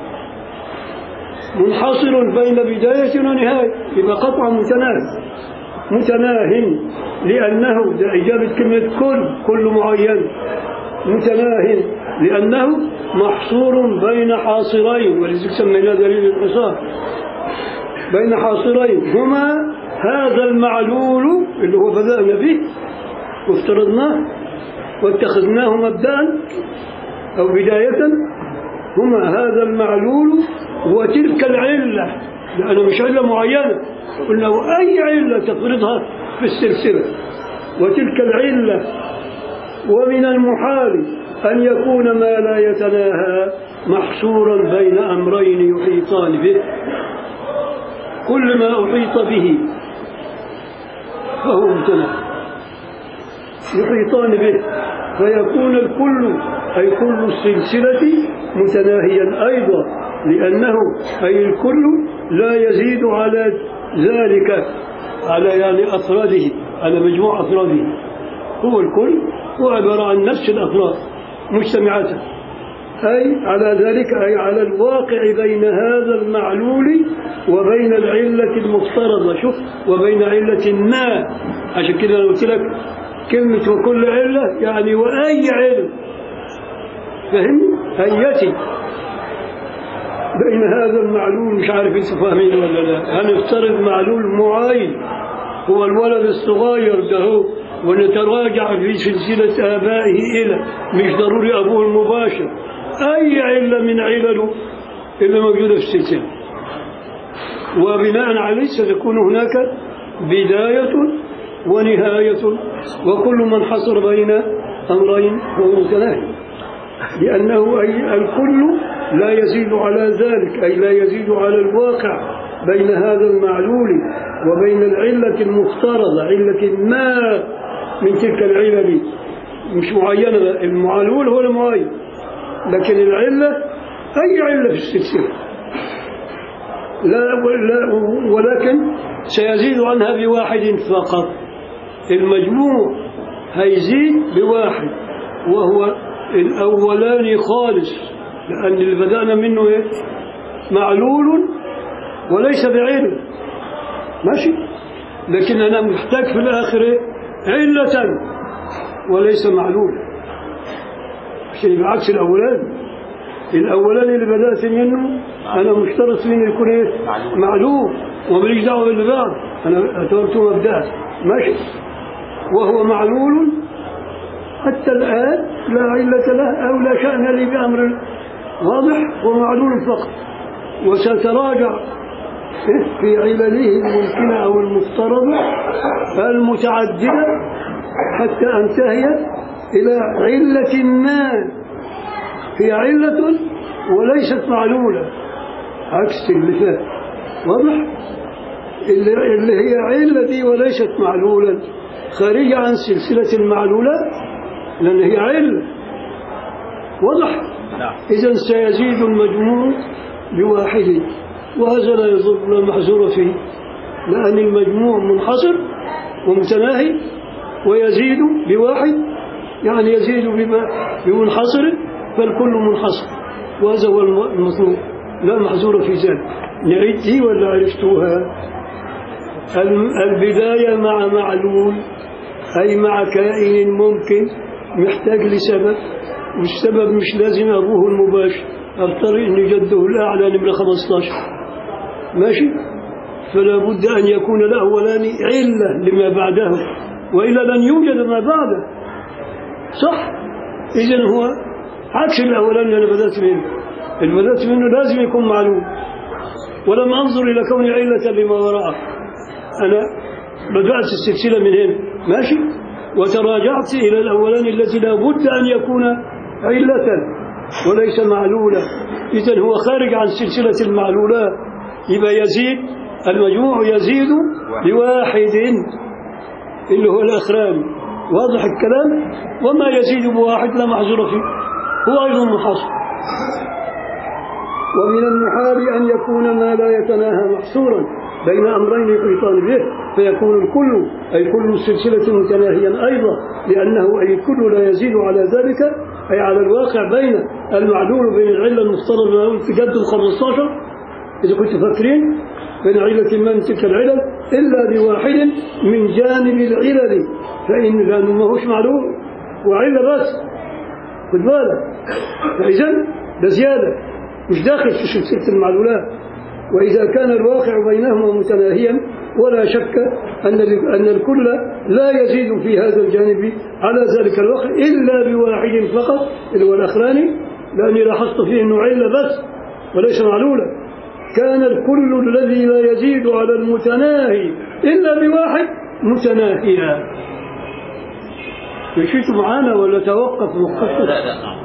منحصر بين بداية ونهاية يبقى قطعا متناهي متناه لأنه ده إجابة كلمة كل كل معين متناه لأنه محصور بين حاصرين ولذلك سميناه دليل الانحصار بين حاصرين هما هذا المعلول اللي هو بدأنا به وافترضناه واتخذناه مبدأ أو بداية هما هذا المعلول وتلك العلة لأنه مش علة معينة قلنا وأي علة تفرضها في السلسلة وتلك العلة ومن المحال أن يكون ما لا يتناهى محصورا بين أمرين يحيطان به كل ما أحيط به فهو متناهى يحيطان به فيكون الكل أي كل السلسلة متناهيا أيضا لأنه أي الكل لا يزيد على ذلك على يعني أفراده على مجموع أفراده هو الكل هو عبارة عن نفس الأفراد مجتمعات أي على ذلك أي على الواقع بين هذا المعلول وبين العلة المفترضة شوف وبين علة ما عشان كده أنا قلت لك كلمة وكل علة يعني وأي علم فهم هيتي بين هذا المعلول مش عارف انتوا فاهمين ولا لا هنفترض معلول معين هو الولد الصغير ده هو ونتراجع في سلسلة آبائه إلى مش ضروري أبوه المباشر أي علة من علله اللي موجودة في السلسلة وبناء عليه ستكون هناك بداية ونهاية وكل من حصر بين أمرين هو متناهي لأنه أي الكل لا يزيد على ذلك أي لا يزيد على الواقع بين هذا المعلول وبين العلة المفترضة علة ما من تلك العلل مش معينة المعلول هو المعين لكن العلة أي علة في السلسلة لا, لا ولكن سيزيد عنها بواحد فقط المجموع هيزيد بواحد وهو الأولاني خالص لأن اللي بدأنا منه إيه؟ معلول وليس بعلم ماشي لكن أنا محتاج في الآخر إيه؟ علة وليس معلول عشان بعكس الأولاني الأولاني اللي بدأت منه أنا مشترط فيه إنه يكون إيه؟ معلوم. معلوم وماليش دعوة باللي بعد أنا اعتبرته مبدأ ماشي وهو معلول حتى الآن لا علة له أو لا شأن لي بأمر واضح هو معلول فقط وستراجع في علله الممكنة أو المفترضة المتعددة حتى أنتهي إلى علة ما هي علة وليست معلولة عكس اللي فات واضح اللي, اللي هي علة دي وليست معلولا خارجة عن سلسلة المعلولات لأن هي علة واضح نعم إذا سيزيد المجموع بواحد وهذا لا يضر لا محزور فيه لأن المجموع منحصر ومتناهي ويزيد بواحد يعني يزيد بما بمنحصر فالكل منحصر وهذا هو الم- المطلوب لا محزور في ذلك نعيد دي ولا عرفتوها الم- البداية مع معلول أي مع كائن ممكن محتاج لسبب والسبب مش لازم أبوه المباشر أفترض أن جده الأعلى نمرة 15 ماشي فلا بد أن يكون الأولاني علة لما بعده وإلا لن يوجد ما بعده صح إذن هو عكس الأولاني اللي أنا بدأت منه اللي بدأت منه لازم يكون معلوم ولم أنظر إلى كون علة لما وراءه أنا بدأت السلسلة من هنا ماشي وتراجعت إلى الأولاني الذي لا بد أن يكون علة وليس معلولا إذن هو خارج عن سلسلة المعلولات يبقى يزيد المجموع يزيد بواحد اللي هو الأخراني واضح الكلام وما يزيد بواحد لا محظور فيه هو أيضا محصور ومن المحال أن يكون ما لا يتناهى محصورا بين أمرين يحيطان به فيكون الكل أي كل السلسلة متناهيا أيضا لأنه أي الكل لا يزيد على ذلك أي على الواقع بين المعلول وبين العلة المفترضة له تجد ال 15 إذا كنتم فاكرين بين علة ما من تلك العلل إلا بواحد من جانب العلل فإن لأنه ما هوش معلوم وعلة بس خد بالك فإذا ده زيادة مش داخل في سلسلة المعلولات وإذا كان الواقع بينهما متناهيا ولا شك أن أن الكل لا يزيد في هذا الجانب على ذلك الواقع إلا بواحد فقط اللي هو الأخراني لأني لاحظت فيه أنه علة بس وليس معلولة كان الكل الذي لا يزيد على المتناهي إلا بواحد متناهيا مشيت معانا ولا توقف لا مخصص لا نعم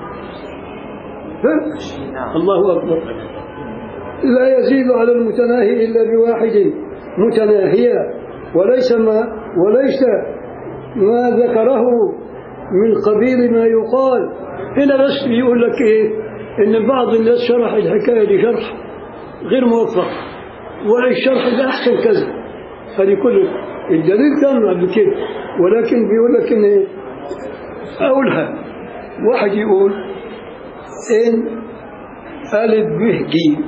ها؟ الله أكبر لا يزيد على المتناهي إلا بواحد متناهيا وليس ما وليس ما ذكره من قبيل ما يقال هنا بس بيقول لك ايه ان بعض الناس شرح الحكايه دي شرح غير موفق والشرح ده احسن كذا هذه كل الدليل كان قبل كده ولكن بيقول لك ان إيه؟ اقولها واحد يقول ان الف به جيم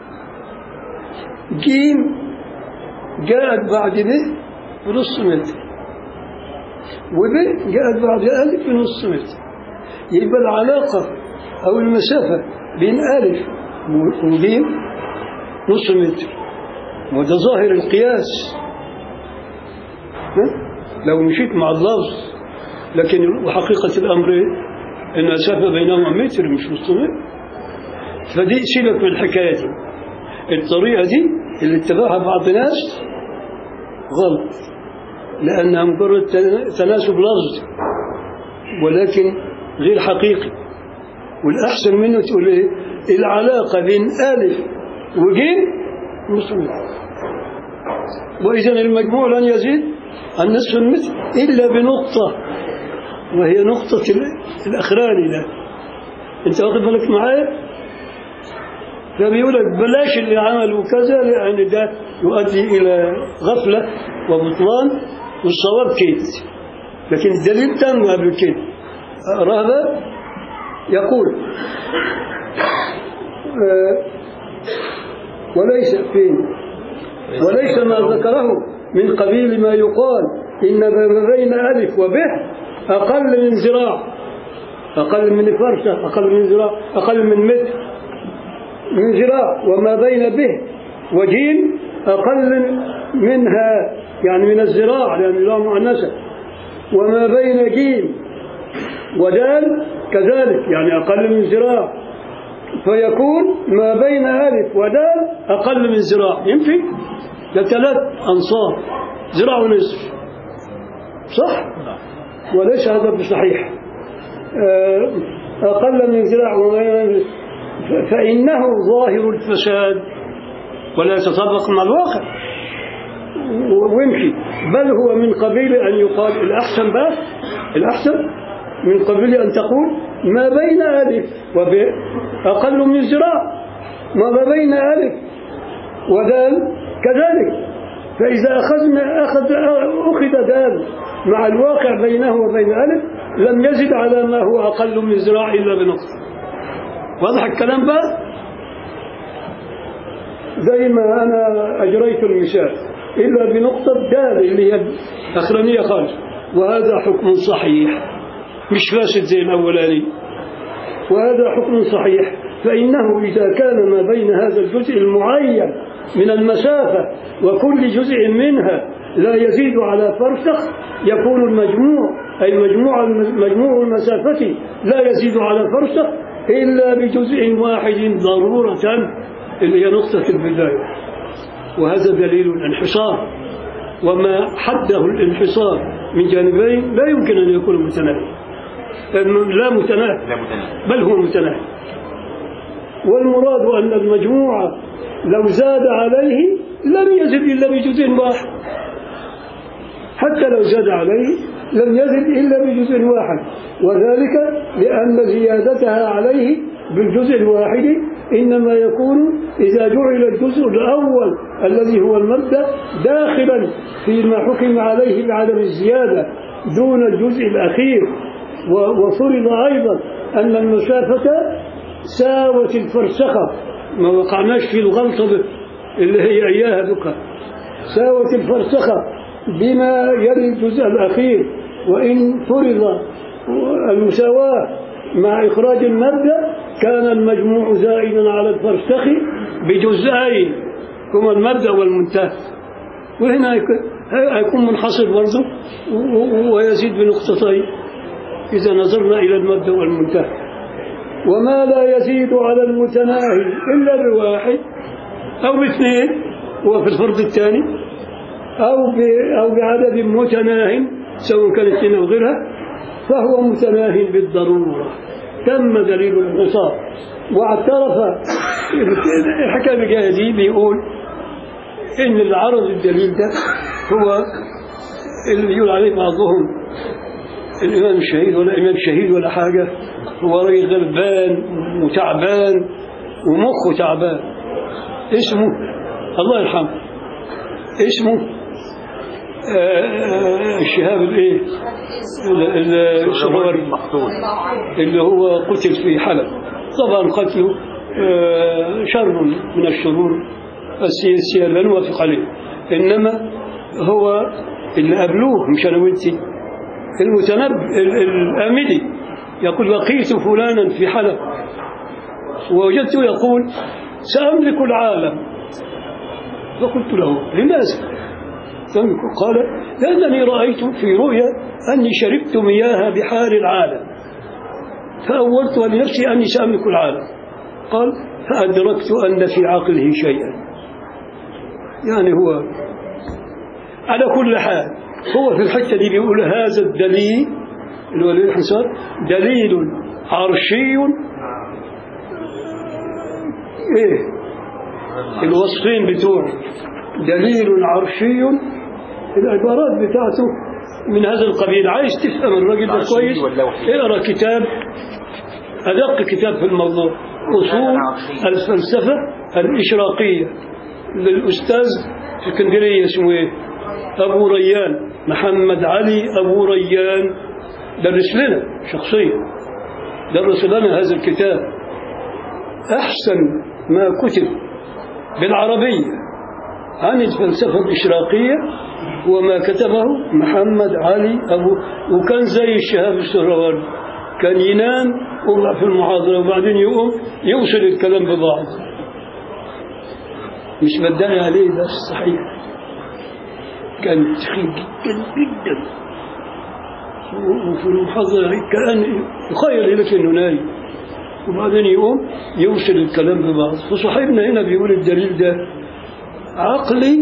جيم جاءت بعد به بنص متر وب جاءت بعد ألف بنص متر يبقى العلاقة أو المسافة بين ألف وجيم نص متر وده ظاهر القياس ها؟ لو مشيت مع اللفظ لكن وحقيقة الأمر إيه؟ إن المسافة بينهما متر مش نص متر فدي سيبك من الحكاية دي الطريقة دي اللي اتبعها بعض الناس غلط لأنها مجرد تناسب لفظ ولكن غير حقيقي والأحسن منه تقول إيه العلاقة بين ألف وجيم نصف متر وإذا المجموع لن يزيد عن نصف المتر إلا بنقطة وهي نقطة الأخراني ده أنت واخد بالك معايا؟ فبيقول لك بلاش اللي عملوا كذا لأن ده يؤدي إلى غفلة وبطلان والصواب كده لكن الدليل تم قبل كده أقرأ بقى يقول آه وليس فين وليس ما ذكره من قبيل ما يقال إن ما بين ألف وبه أقل من ذراع أقل من فرشة أقل من ذراع أقل من متر من ذراع وما بين به وجيم أقل منها يعني من الذراع لأن لا مؤنثة وما بين جيم ودال كذلك يعني أقل من ذراع فيكون ما بين ألف ودال أقل من ذراع يمكن ده ثلاث أنصار ذراع ونصف صح؟ وليس هذا بصحيح أقل من ذراع فإنه ظاهر الفساد ولا يتطابق مع الواقع ويمشي بل هو من قبيل أن يقال الأحسن بس الأحسن من قبيل أن تقول ما بين ألف وب أقل من ذراع ما بين ألف ودال كذلك فإذا أخذنا أخذ أخذ دال مع الواقع بينه وبين ألف لم يزد على ما هو أقل من ذراع إلا بنقطة واضح الكلام بقى زي ما أنا أجريت المثال إلا بنقطة دال اللي هي الأخرانية خالص وهذا حكم صحيح مش فاسد زي الأولاني وهذا حكم صحيح فإنه إذا كان ما بين هذا الجزء المعين من المسافة وكل جزء منها لا يزيد على فرسخ يكون المجموع أي مجموع مجموع المسافة لا يزيد على فرسخ إلا بجزء واحد ضرورة اللي هي نقطة البداية وهذا دليل الانحصار وما حده الانحصار من جانبين لا يمكن أن يكون متناهي لا متناهي لا متناهي بل هو متناهي والمراد أن المجموع لو زاد عليه لم يزد إلا بجزء واحد حتى لو زاد عليه لم يزد إلا بجزء واحد وذلك لأن زيادتها عليه بالجزء الواحد إنما يكون إذا جعل الجزء الأول الذي هو المبدأ داخلا فيما حكم عليه بعدم الزيادة دون الجزء الأخير وفرض أيضا أن المسافة ساوت الفرسخة ما وقعناش في الغلطة اللي هي إياها بك ساوت الفرسخة بما يلي الجزء الأخير وإن فرض المساواة مع إخراج المبدأ كان المجموع زائدا على الفرسخ بجزئين هما المبدأ والمنتهى وهنا يكون منحصر برضه ويزيد بنقطتين إذا نظرنا إلى المبدأ والمنتهى وما لا يزيد على المتناهي إلا بواحد أو باثنين هو في الفرض الثاني أو أو بعدد متناه سواء كان اثنين أو غيرها فهو متناه بالضرورة تم دليل الانحصار واعترف الحكاية اللي جاية دي بيقول إن العرض الدليل ده هو اللي بيقول عليه بعضهم الإمام الشهيد ولا إمام شهيد ولا حاجة هو راجل غلبان وتعبان ومخه تعبان اسمه الله يرحمه اسمه آه، آه، الشهاب الايه ال- ال- السهروردي المقتول اللي هو قتل في حلب طبعا قتله آه، شر من الشرور السياسية لا نوافق عليه إنما هو اللي قبلوه مش أنا وأنت المتنب ال- الآمدي يقول لقيت فلانا في حلب ووجدته يقول سأملك العالم فقلت له لماذا؟ تملك قال لأنني رأيت في رؤيا أني شربت مياه بحار العالم فأولت لنفسي أني سأملك العالم قال فأدركت أن في عقله شيئا يعني هو على كل حال هو في الحتة دي بيقول هذا الدليل اللي هو الانحسار دليل عرشي ايه الوصفين بتوعه دليل عرشي العبارات بتاعته من هذا القبيل عايز تفهم الراجل ده عرشي كويس واللوحي. اقرا كتاب أدق كتاب في الموضوع أصول الفلسفة الإشراقية للأستاذ في اسكندرية اسمه إيه؟ أبو ريان محمد علي أبو ريان درس لنا شخصيا درس لنا هذا الكتاب أحسن ما كتب بالعربية عن الفلسفة الإشراقية وما كتبه محمد علي أبو وكان زي الشهاب السهروردي كان ينام ويطلع في المحاضرة وبعدين يقوم يوصل الكلام ببعض مش بدعي عليه ده صحيح كان تخين جدا جدا وفي المحاضرة كأن يخيل لك انه نايم وبعدين يقوم يوصل الكلام ببعض فصاحبنا هنا بيقول الدليل ده عقلي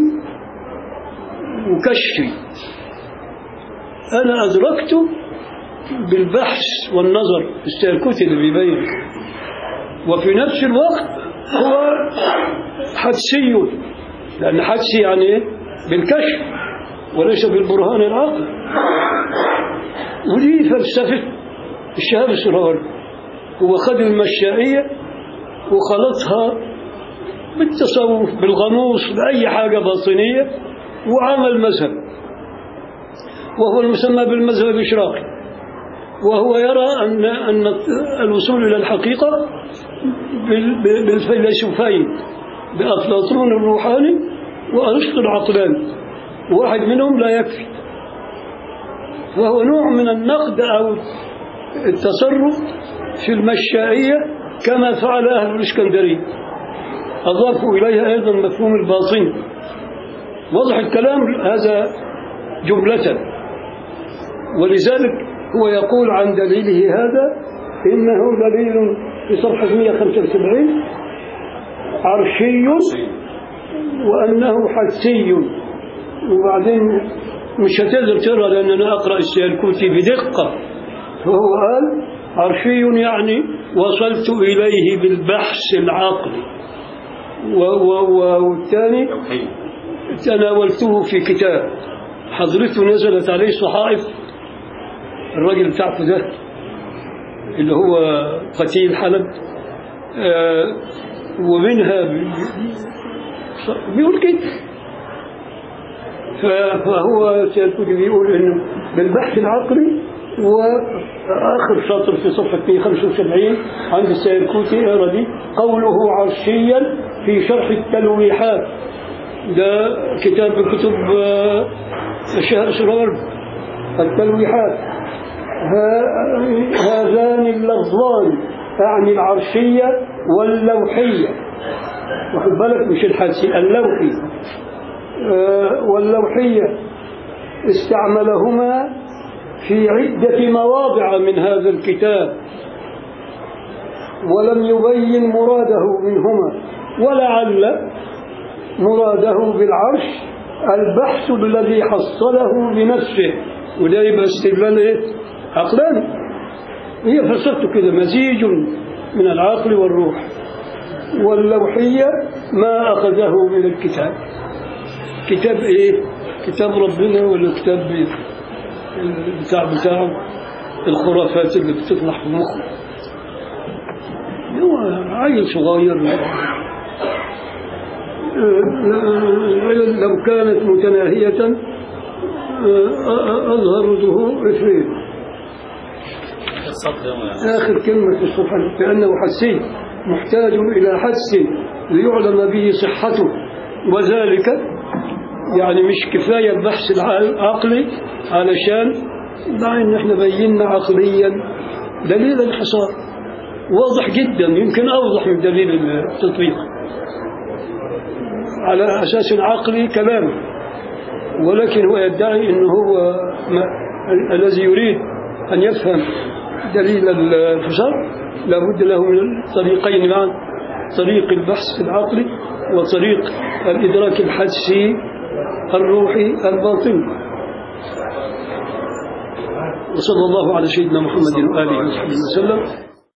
وكشفي أنا أدركته بالبحث والنظر السيركوتي اللي بيبين وفي نفس الوقت هو حدسي لأن حدسي يعني إيه؟ بالكشف وليس بالبرهان العقل ودي فلسفة الشهاب السهروردي هو خد المشائية وخلطها بالتصوف بالغموص بأي حاجة باطنية وعمل مذهب وهو المسمى بالمذهب الإشراقي وهو يرى أن أن الوصول إلى الحقيقة بال- بالفيلسوفين بأفلاطون الروحاني وأرسطو العقلاني واحد منهم لا يكفي وهو نوع من النقد أو التصرف في المشائية كما فعل أهل الإسكندرية أضافوا إليها أيضا مفهوم الباطن واضح الكلام هذا جملة ولذلك هو يقول عن دليله هذا إنه دليل في صفحة 175 عرشي وأنه حسي وبعدين مش هتقدر تقرا لأن أنا أقرأ السيركوتي بدقة فهو قال عرشي يعني وصلت إليه بالبحث العقلي و- و- و- والثاني توحيد تناولته في كتاب حضرته نزلت عليه صحائف الراجل بتاعته ده اللي هو قتيل حلب آه ومنها بي- بيقول كده ف- فهو سيركوتي بيقول انه بالبحث العقلي واخر سطر في صفحه 175 عند السيركوتي اقرا دي قوله عرشيا في شرح التلويحات ده كتاب من كتب آه، الشهر السرور التلويحات ها- هذان اللفظان أعني العرشية واللوحية واخد بالك مش الحدسي اللوحي آه، واللوحية استعملهما في عدة مواضع من هذا الكتاب ولم يبين مراده منهما ولعل مراده بالعرش البحث الذي حصله بنفسه وده يبقى استدلال ايه؟ عقلاني هي فلسفته كده مزيج من العقل والروح واللوحية ما أخذه من الكتاب كتاب ايه؟ كتاب ربنا ولا كتاب البتاع بتاعه الخرافات اللي بتطلع في مخه هو عيل صغير العلل لو كانت متناهية آه، أظهر ظهور إفريت الصدر يعني آخر كلمة في الصفحة كأنه حسي محتاج إلى حدس ليعلم به صحته وذلك يعني مش كفاية البحث العقلي علشان مع ان احنا بينا عقليا دليل الحصار واضح جدا يمكن اوضح من دليل التطبيق على اساس عقلي كلام ولكن هو يدعي انه هو ما الذي يريد ان يفهم دليل الحصار لابد له من الطريقين معا طريق البحث العقلي وطريق الادراك الحدسي الروحي الباطني وصلى الله على سيدنا محمد وآله وصحبه وسلم